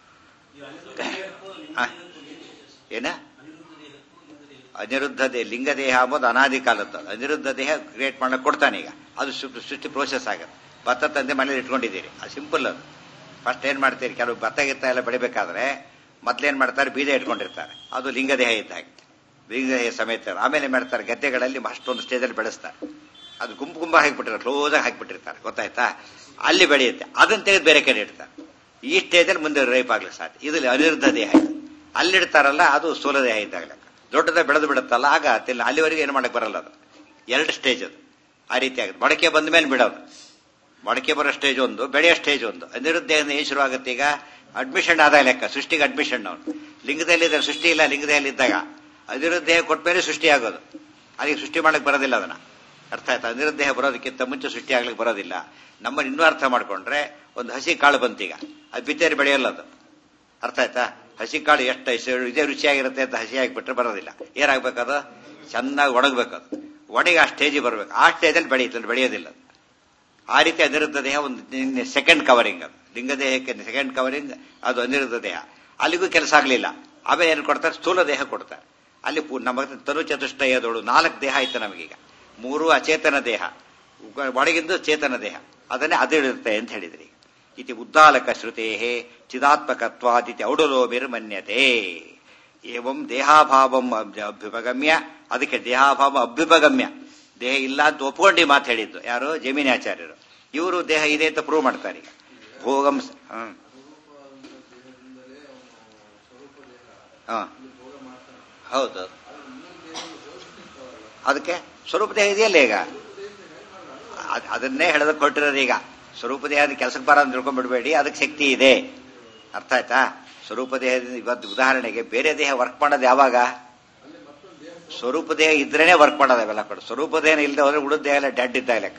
ಏನ ಅನಿರುದ್ಧ ದೇಹ ಲಿಂಗ ದೇಹ ಅಂಬೋದು ಅನಾದಿ ಕಾಲದ್ದು ಅನಿರುದ್ಧ ದೇಹ ಕ್ರಿಯೇಟ್ ಮಾಡಕ್ ಕೊಡ್ತಾನೆ ಈಗ ಅದು ಸೃಷ್ಟಿ ಪ್ರೋಸೆಸ್ ಆಗುತ್ತೆ ಭತ್ತ ತಂದೆ ಮನೇಲಿ ಇಟ್ಕೊಂಡಿದ್ದೀರಿ ಅದು ಸಿಂಪಲ್ ಅದು ಫಸ್ಟ್ ಏನ್ ಮಾಡ್ತೀರಿ ಕೆಲವು ಭತ್ತ ಗಿತ್ತ ಎಲ್ಲ ಬೆಳಿಬೇಕಾದ್ರೆ ಮೊದ್ಲೇನ್ ಮಾಡ್ತಾರೆ ಬೀಜ ಇಟ್ಕೊಂಡಿರ್ತಾರೆ ಅದು ಲಿಂಗ ದೇಹ ಇದ್ದ ಹಾಗೆ ಲಿಂಗದೇಹ ಸಮೇತ ಆಮೇಲೆ ಏನ್ ಮಾಡ್ತಾರೆ ಗದ್ದೆಗಳಲ್ಲಿ ಅಷ್ಟೊಂದು ಸ್ಟೇಜಲ್ಲಿ ಬೆಳೆಸ್ತಾರೆ ಅದು ಗುಂಪು ಗುಂಪ ಹಾಕಿಬಿಟ್ಟಿರ್ತಾರೆ ಕ್ಲೋಸ್ ಆಗಿ ಹಾಕಿಬಿಟ್ಟಿರ್ತಾರೆ ಗೊತ್ತಾಯ್ತಾ ಅಲ್ಲಿ ಬೆಳೆಯುತ್ತೆ ಅದನ್ನ ತೆಗೆದು ಬೇರೆ ಕಡೆ ಇಡ್ತಾರೆ ಈ ಸ್ಟೇಜಲ್ಲಿ ಮುಂದೆ ರೇಪ್ ಆಗ್ಲಿಕ್ಕೆ ಸಾಧ್ಯ ಇದು ಅನಿರುದ್ಧ ದೇಹ ಇದು ಅಲ್ಲಿಡ್ತಾರಲ್ಲ ಅದು ಸ್ಥೂಲ ದೇಹ ಇದ್ದಾಗಲೇ ದೊಡ್ಡದ ಬೆಳೆದು ಬಿಡುತ್ತಲ್ಲ ಆಗ ತಿಲ್ಲ ಅಲ್ಲಿವರೆಗೆ ಏನು ಮಾಡಕ್ ಬರಲ್ಲ ಅದು ಎರಡು ಸ್ಟೇಜ್ ಅದು ಆ ರೀತಿ ಆಗುತ್ತೆ ಮೊಳಕೆ ಬಂದ ಮೇಲೆ ಬಿಡೋದು ಮೊಳಕೆ ಬರೋ ಸ್ಟೇಜ್ ಒಂದು ಬೆಳೆಯೋ ಸ್ಟೇಜ್ ಒಂದು ಅನಿರುದ್ಧ ದೇಹದಿಂದ ಏನು ಶುರುವಾಗುತ್ತೆ ಈಗ ಅಡ್ಮಿಷನ್ ಆದ ಲೆಕ್ಕ ಸೃಷ್ಟಿಗೆ ಅಡ್ಮಿಷನ್ ಅವನು ಲಿಂಗದಲ್ಲಿ ಸೃಷ್ಟಿ ಇಲ್ಲ ಲಿಂಗದಲ್ಲಿ ಇದ್ದಾಗ ಅನಿರುದ್ಧ ದೇಹ ಕೊಟ್ಟ ಮೇಲೆ ಸೃಷ್ಟಿ ಆಗೋದು ಅದಕ್ಕೆ ಸೃಷ್ಟಿ ಮಾಡಕ್ ಬರೋದಿಲ್ಲ ಅದನ್ನ ಅರ್ಥ ಆಯ್ತಾ ಅನಿರುದ್ಧ ದೇಹ ಬರೋದಕ್ಕಿಂತ ಮುಂಚೆ ಸೃಷ್ಟಿ ಆಗ್ಲಿಕ್ಕೆ ಬರೋದಿಲ್ಲ ನಮ್ಮನ್ನು ಇನ್ನೂ ಅರ್ಥ ಮಾಡ್ಕೊಂಡ್ರೆ ಒಂದು ಹಸಿ ಕಾಳು ಬಂತೀಗ ಅದು ಬಿತ್ತೇರಿ ಬೆಳೆಯಲ್ಲ ಅದು ಅರ್ಥ ಆಯ್ತಾ ಹಸಿ ಕಾಳು ಎಷ್ಟು ಹಸಿ- ಇದೇ ರುಚಿಯಾಗಿರುತ್ತೆ ಅಂತ ಹಸಿ ಆಗಿಬಿಟ್ರೆ ಬರೋದಿಲ್ಲ ಏನಾಗ್ಬೇಕದು ಚೆನ್ನಾಗಿ ಒಣಗಬೇಕದು ಒಣಗಿ ಆ ಸ್ಟೇಜಿಗೆ ಬರಬೇಕು ಆ ಸ್ಟೇಜಲ್ಲಿ ಬೆಳೆಯುತ್ತೆ ಬೆಳೆಯೋದಿಲ್ಲ ಅದು. ಆ ರೀತಿ ಅನಿರುದ್ಧ ದೇಹ ಒಂದು ಸೆಕೆಂಡ್ ಕವರಿಂಗ್ ಅದು ಲಿಂಗ ದೇಹಕ್ಕೆ ಸೆಕೆಂಡ್ ಕವರಿಂಗ್ ಅದು ಅನಿರುದ್ಧ ದೇಹ ಅಲ್ಲಿಗೂ ಕೆಲಸ ಆಗಲಿಲ್ಲ ಆಮೇಲೆ ಏನು ಕೊಡ್ತಾರೆ ಸ್ಥೂಲ ದೇಹ ಕೊಡ್ತಾರೆ ಅಲ್ಲಿ ಪೂ- ನಮ್ಮ ತನು ಚತುಷ್ಟಯದೋಳು ನಾಲ್ಕು ದೇಹ ಆಯ್ತು ನಮಗೀಗ ಮೂರು ಅಚೇತನ ದೇಹ ಉಗ- ಒಳಗಿಂದು ಚೇತನ ದೇಹ ಅದನ್ನೇ ಅದಿರುತ್ತೆ ಅಂತ ಹೇಳಿದ್ರಿ ಇತಿ ಉದ್ದಾಲಕ ಶ್ರುತೇ ಚಿದಾತ್ಮಕತ್ವಾದಿತಿ ಔಡಲೋಮಿರ್ಮನ್ಯತೆ ಏವಂ ದೇಹಾಭಾವಂ ಅಭ್ಯ- ಅಭ್ಯುಪಗಮ್ಯ ಅದಕ್ಕೆ ದೇಹಾಭಾವ ಅಭ್ಯುಪಗಮ್ಯ ದೇಹ ಇಲ್ಲ ಅಂತ ಒಪ್ಕೊಂಡು ಈ ಮಾತು ಹೇಳಿದ್ದು ಯಾರು ಜಮೀನಿ ಆಚಾರ್ಯರು ಇವರು ದೇಹ ಇದೆ ಅಂತ ಪ್ರೂವ್ ಮಾಡ್ತಾರೆ ಈಗ ಭೋಗಂ ಸ- ಹ್ಮ್. ಹಾ. ಹೌದು ಅದಕ್ಕೆ ಸ್ವರೂಪ ದೇಹ ಇದೆಯಲ್ಲ ಈಗ ಅದ್- ಅದನ್ನೇ ಹೇಳೋದಕ್ಕೆ ಕೊಟ್ಟಿರೋದು ಈಗ ಸ್ವರೂಪ ದೇಹ ಕೆಲಸಕ್ಕೆ ಬರ ಅಂತ ತಿಳ್ಕೊಂಡ್ಬಿಡ್ಬೇಡಿ ಅದಕ್ಕೆ ಶಕ್ತಿ ಇದೆ ಅರ್ಥ ಆಯ್ತಾ ಸ್ವರೂಪ ದೇಹದಿಂದ ಇವತ್ತು ಉದಾಹರಣೆಗೆ ಬೇರೆ ದೇಹ ವರ್ಕ್ ಮಾಡೋದು ಯಾವಾಗ ಸ್ವರೂಪ ದೇಹ ಇದ್ರೇನೆ ವರ್ಕ್ ಮಾಡೋದು ಅವೆಲ್ಲ ಕೊಡು ಸ್ವರೂಪ ದೇಹ ಇಲ್ಲದೆ ಹೋದ್ರೆ ಉಳಿದ ದೇಹ ಎಲ್ಲ ಡೆಡ್ ಇದ್ದ ಲೆಕ್ಕ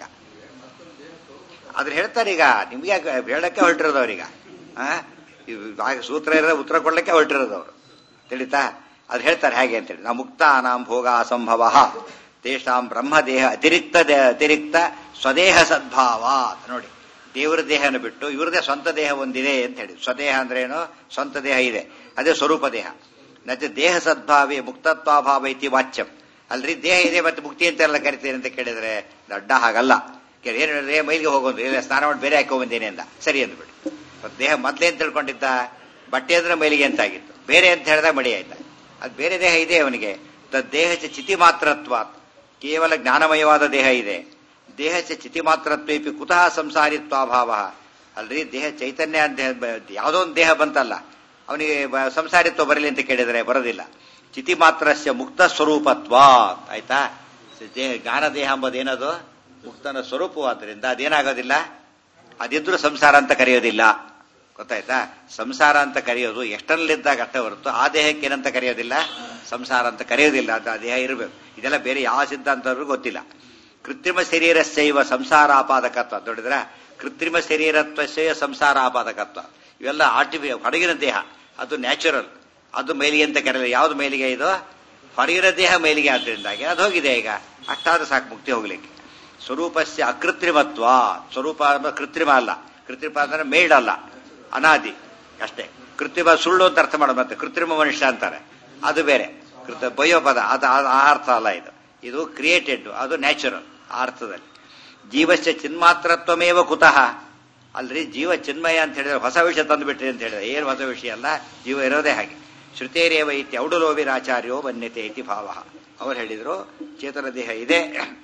ಅದ್ರ ಹೇಳ್ತಾರೆ ಈಗ ನಿಮ್ಗೆ ಯಾಕೆ ಹೇಳಕ್ಕೆ ಹೊರಟಿರೋದು ಅವ್ರೀಗ ಆ? ಇವ್ ಆಗ ಸೂತ್ರ ಇರೋದು ಉತ್ತರ ಕೊಡ್ಲಿಕ್ಕೆ ಹೊರಟಿರೋದು ಅವರು ತಿಳಿತಾ ಅದ್ ಹೇಳ್ತಾರೆ ಹೇಗೆ ಅಂತೇಳಿ ನಾ ಮುಕ್ತಾನಾಂ ಭೋಗ ಅಸಂಭವ ತೇಷಾಂ ಬ್ರಹ್ಮದೇಹ ಅತಿರಿಕ್ತ ದೇ- ಅತಿರಿಕ್ತ ಸ್ವದೇಹ ಸದ್ಭಾವ ಅಂತ ನೋಡಿ ದೇವರ ದೇಹನ ಬಿಟ್ಟು ಇವ್ರದೇ ಸ್ವಂತ ದೇಹ ಒಂದಿದೆ ಅಂತ ಹೇಳಿ ಸ್ವದೇಹ ಅಂದ್ರೆ ಏನು ಸ್ವಂತ ದೇಹ ಇದೆ ಅದೇ ಸ್ವರೂಪ ದೇಹ ನಚ ದೇಹ ಸದ್ಭಾವಿ ಮುಕ್ತತ್ವಾಭಾವ ಇತಿ ವಾಚ್ಯಂ ಅಲ್ರಿ ದೇಹ ಇದೆ ಮತ್ತೆ ಮುಕ್ತಿ ಅಂತೆಲ್ಲ ಕರಿತೀರಿ ಅಂತ ಕೇಳಿದ್ರೆ ದಡ್ಡ ಹಾಗಲ್ಲ ಕೇಳಿ ಏನು ಹೇಳಿದ್ರೆ ಮೈಲಿಗೆ ಹೋಗೋದು ಇಲ್ಲ ಸ್ನಾನ ಮಾಡಿ ಬೇರೆ ಹಾಕೋ ಬಂದೇನೆ ಅಂದ ಸರಿ ಅಂದ್ಬಿಟ್ಟು ಮತ್ತೆ ದೇಹ ಮೊದ್ಲೇ ಅಂತ ತಿಳ್ಕೊಂಡಿದ್ದ ಬಟ್ಟೆ ಅಂದ್ರೆ ಮೈಲಿಗೆ ಅಂತ ಆಗಿತ್ತು ಬೇರೆ ಅಂತ ಹೇಳಿದಾಗ ಮಡಿ ಆಯ್ತಾ ಅದು ಬೇರೆ ದೇಹ ಇದೆ ಅವನಿಗೆ ದೇಹ ಚ ಚಿತಿ ಮಾತ್ರತ್ವ ಕೇವಲ ಜ್ಞಾನಮಯವಾದ ದೇಹ ಇದೆ ದೇಹ ಚ ಚಿತಿ ಮಾತ್ರತ್ವೇಪಿ ಕುತಃ ಸಂಸಾರಿತ್ವಾಭಾವ ಅಲ್ರಿ ದೇಹ ಚೈತನ್ಯ ಅಂತ ಹೇಳ್- ಯಾವುದೋ ಒಂದು ದೇಹ ಬಂತಲ್ಲ ಅವನಿಗೆ ಬ- ಸಂಸಾರಿತ್ವ ಬರಲಿ ಅಂತ ಕೇಳಿದರೆ ಬರೋದಿಲ್ಲ ಚಿತಿ ಮಾತ್ರಸ್ಯ ಮುಕ್ತ ಸ್ವರೂಪತ್ವ ಆಯ್ತಾ ದೇಹ ಜ್ಞಾನ ದೇಹ ಎಂಬುದೇನದು ಮುಕ್ತನ ಸ್ವರೂಪವಾದ್ರಿಂದ ಅದೇನಾಗೋದಿಲ್ಲ ಅದಿದ್ರು ಸಂಸಾರ ಅಂತ ಕರೆಯೋದಿಲ್ಲ ಗೊತ್ತಾಯ್ತಾ ಸಂಸಾರ ಅಂತ ಕರೆಯೋದು ಎಷ್ಟರಲ್ಲಿದ್ದಾಗ ಅಷ್ಟೇ ಹೊರತು ಆ ದೇಹಕ್ಕೆ ಏನಂತ ಕರೆಯೋದಿಲ್ಲ ಸಂಸಾರ ಅಂತ ಕರೆಯೋದಿಲ್ಲ ಅಂತ ಆ ದೇಹ ಇರಬೇಕು ಇದೆಲ್ಲ ಬೇರೆ ಯಾವ ಸಿದ್ಧಾಂತವ್ರಿಗೂ ಗೊತ್ತಿಲ್ಲ ಕೃತ್ರಿಮ ಶರೀರಸ್ಯವ ಸಂಸಾರ ಆಪಾದಕತ್ವ ನೋಡಿದ್ರ ಕೃತ್ರಿಮ ಶರೀರತ್ವಸ್ಯ ಸಂಸಾರ ಆಪಾದಕತ್ವ ಇವೆಲ್ಲ ಆರ್ಟಿಫಿ ಹೊರಗಿನ ದೇಹ ಅದು ನ್ಯಾಚುರಲ್ ಅದು ಮೇಲಿಗೆ ಅಂತ ಕರೆಯಲ್ಲ ಯಾವ್ದು ಮೇಲಿಗೆ ಇದು ಹೊರಗಿನ ದೇಹ ಮೇಲಿಗೆ ಆದ್ರಿಂದಾಗಿ ಅದು ಹೋಗಿದೆ ಈಗ ಅಷ್ಟಾದ್ರೆ ಸಾಕು ಮುಕ್ತಿ ಹೋಗ್ಲಿಕ್ಕೆ ಸ್ವರೂಪಸ್ಯ ಅಕೃತ್ರಿಮತ್ವ ಸ್ವರೂಪ ಅಂದ್ರೆ ಕೃತ್ರಿಮ ಅಲ್ಲ ಕೃತ್ರಿಮ ಅಂದ್ರೆ ಮೇಡ್ ಅಲ್ಲ ಅನಾದಿ ಅಷ್ಟೇ ಕೃತ್ರಿಮ ಸುಳ್ಳು ಅಂತ ಅರ್ಥ ಮಾಡೋದು ಮತ್ತೆ ಕೃತ್ರಿಮ ಮನುಷ್ಯ ಅಂತಾರೆ ಅದು ಬೇರೆ ಕೃತ ಬಯೋಪದ ಅದು ಆ- ಆ ಅರ್ಥ ಅಲ್ಲ ಇದು ಇದು ಕ್ರಿಯೇಟೆಡ್ ಅದು ನ್ಯಾಚುರಲ್ ಆ ಅರ್ಥದಲ್ಲಿ ಜೀವಸ್ಯ ಚಿನ್ಮಾತ್ರತ್ವಮೇವ ಕುತಃ ಅಲ್ರಿ ಜೀವ ಚಿನ್ಮಯ ಅಂತ ಹೇಳಿದ್ರೆ ಹೊಸ ವಿಷಯ ತಂದುಬಿಟ್ರಿ ಅಂತ ಹೇಳಿದ್ರೆ ಏನು ಹೊಸ ವಿಷಯ ಅಲ್ಲ ಜೀವ ಇರೋದೇ ಹಾಗೆ ಶ್ರುತೇರೇವ ಇತಿ ಔಡಲೋವಿರಾಚಾರ್ಯೋ ವನ್ಯತೆ ಇತಿ ಭಾವ ಅವ್ರು ಹೇಳಿದ್ರು ಚೇತನ ದೇಹ ಇದೆ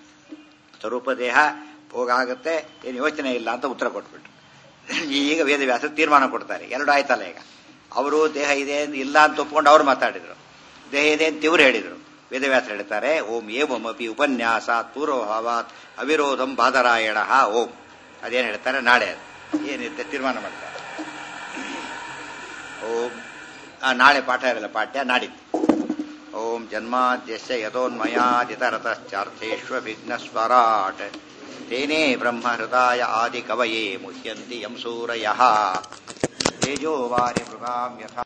ಸ್ವರೂಪ ದೇಹ ಭೋಗ ಆಗುತ್ತೆ ಏನು ಯೋಚನೆ ಇಲ್ಲ ಅಂತ ಉತ್ತರ ಕೊಟ್ಬಿಟ್ರು ಈಗ ವೇದವ್ಯಾಸ ತೀರ್ಮಾನ ಕೊಡ್ತಾರೆ ಎರಡು ಆಯ್ತಲ್ಲ ಈಗ ಅವರು ದೇಹ ಇದೆ ಅಂತ ಇಲ್ಲ ಅಂತ ಒಪ್ಕೊಂಡು ಅವ್ರು ಮಾತಾಡಿದ್ರು ದೇಹ ಇದೆ ಅಂತ ಇವ್ರು ಹೇಳಿದ್ರು ವೇದವ್ಯಾಸ ಹೇಳ್ತಾರೆ ಓಂ ಏವಂ ಅಪಿ ಉಪನ್ಯಾಸಾತ್ ಪೂರ್ವಭಾವಾತ್ ಅವಿರೋಧಂ ಬಾದರಾಯಣ ಓಂ ಅದೇನು ಹೇಳ್ತಾರೆ ನಾಳೆ ಅದು ಏನಿರುತ್ತೆ ತೀರ್ಮಾನ ಮಾಡ್ತಾರೆ ಓಂ ಆ, ನಾಳೆ ಪಾಠ ಇರಲ್ಲ ಪಾಠ್ಯ ನಾಡಿದ್ದು ಓಂ ಜನ್ಮಾದ್ಯಸ್ಯ ಯಥೋನ್ಮಯಾದಿತರತಶ್ಚಾರ್ಥೇಷ್ವವಿಘ್ನಸ್ವರಾಟ್ ತೇನೇ ಬ್ರಹ್ಮಹೃದಾಯ ಆದಿಕವಯೇ ಮುಹ್ಯಂತಿ ಯಂ ಸೂರಯಃ ತೇಜೋ ವಾರಿ ಮೃಗಾಂ ಯಥಾ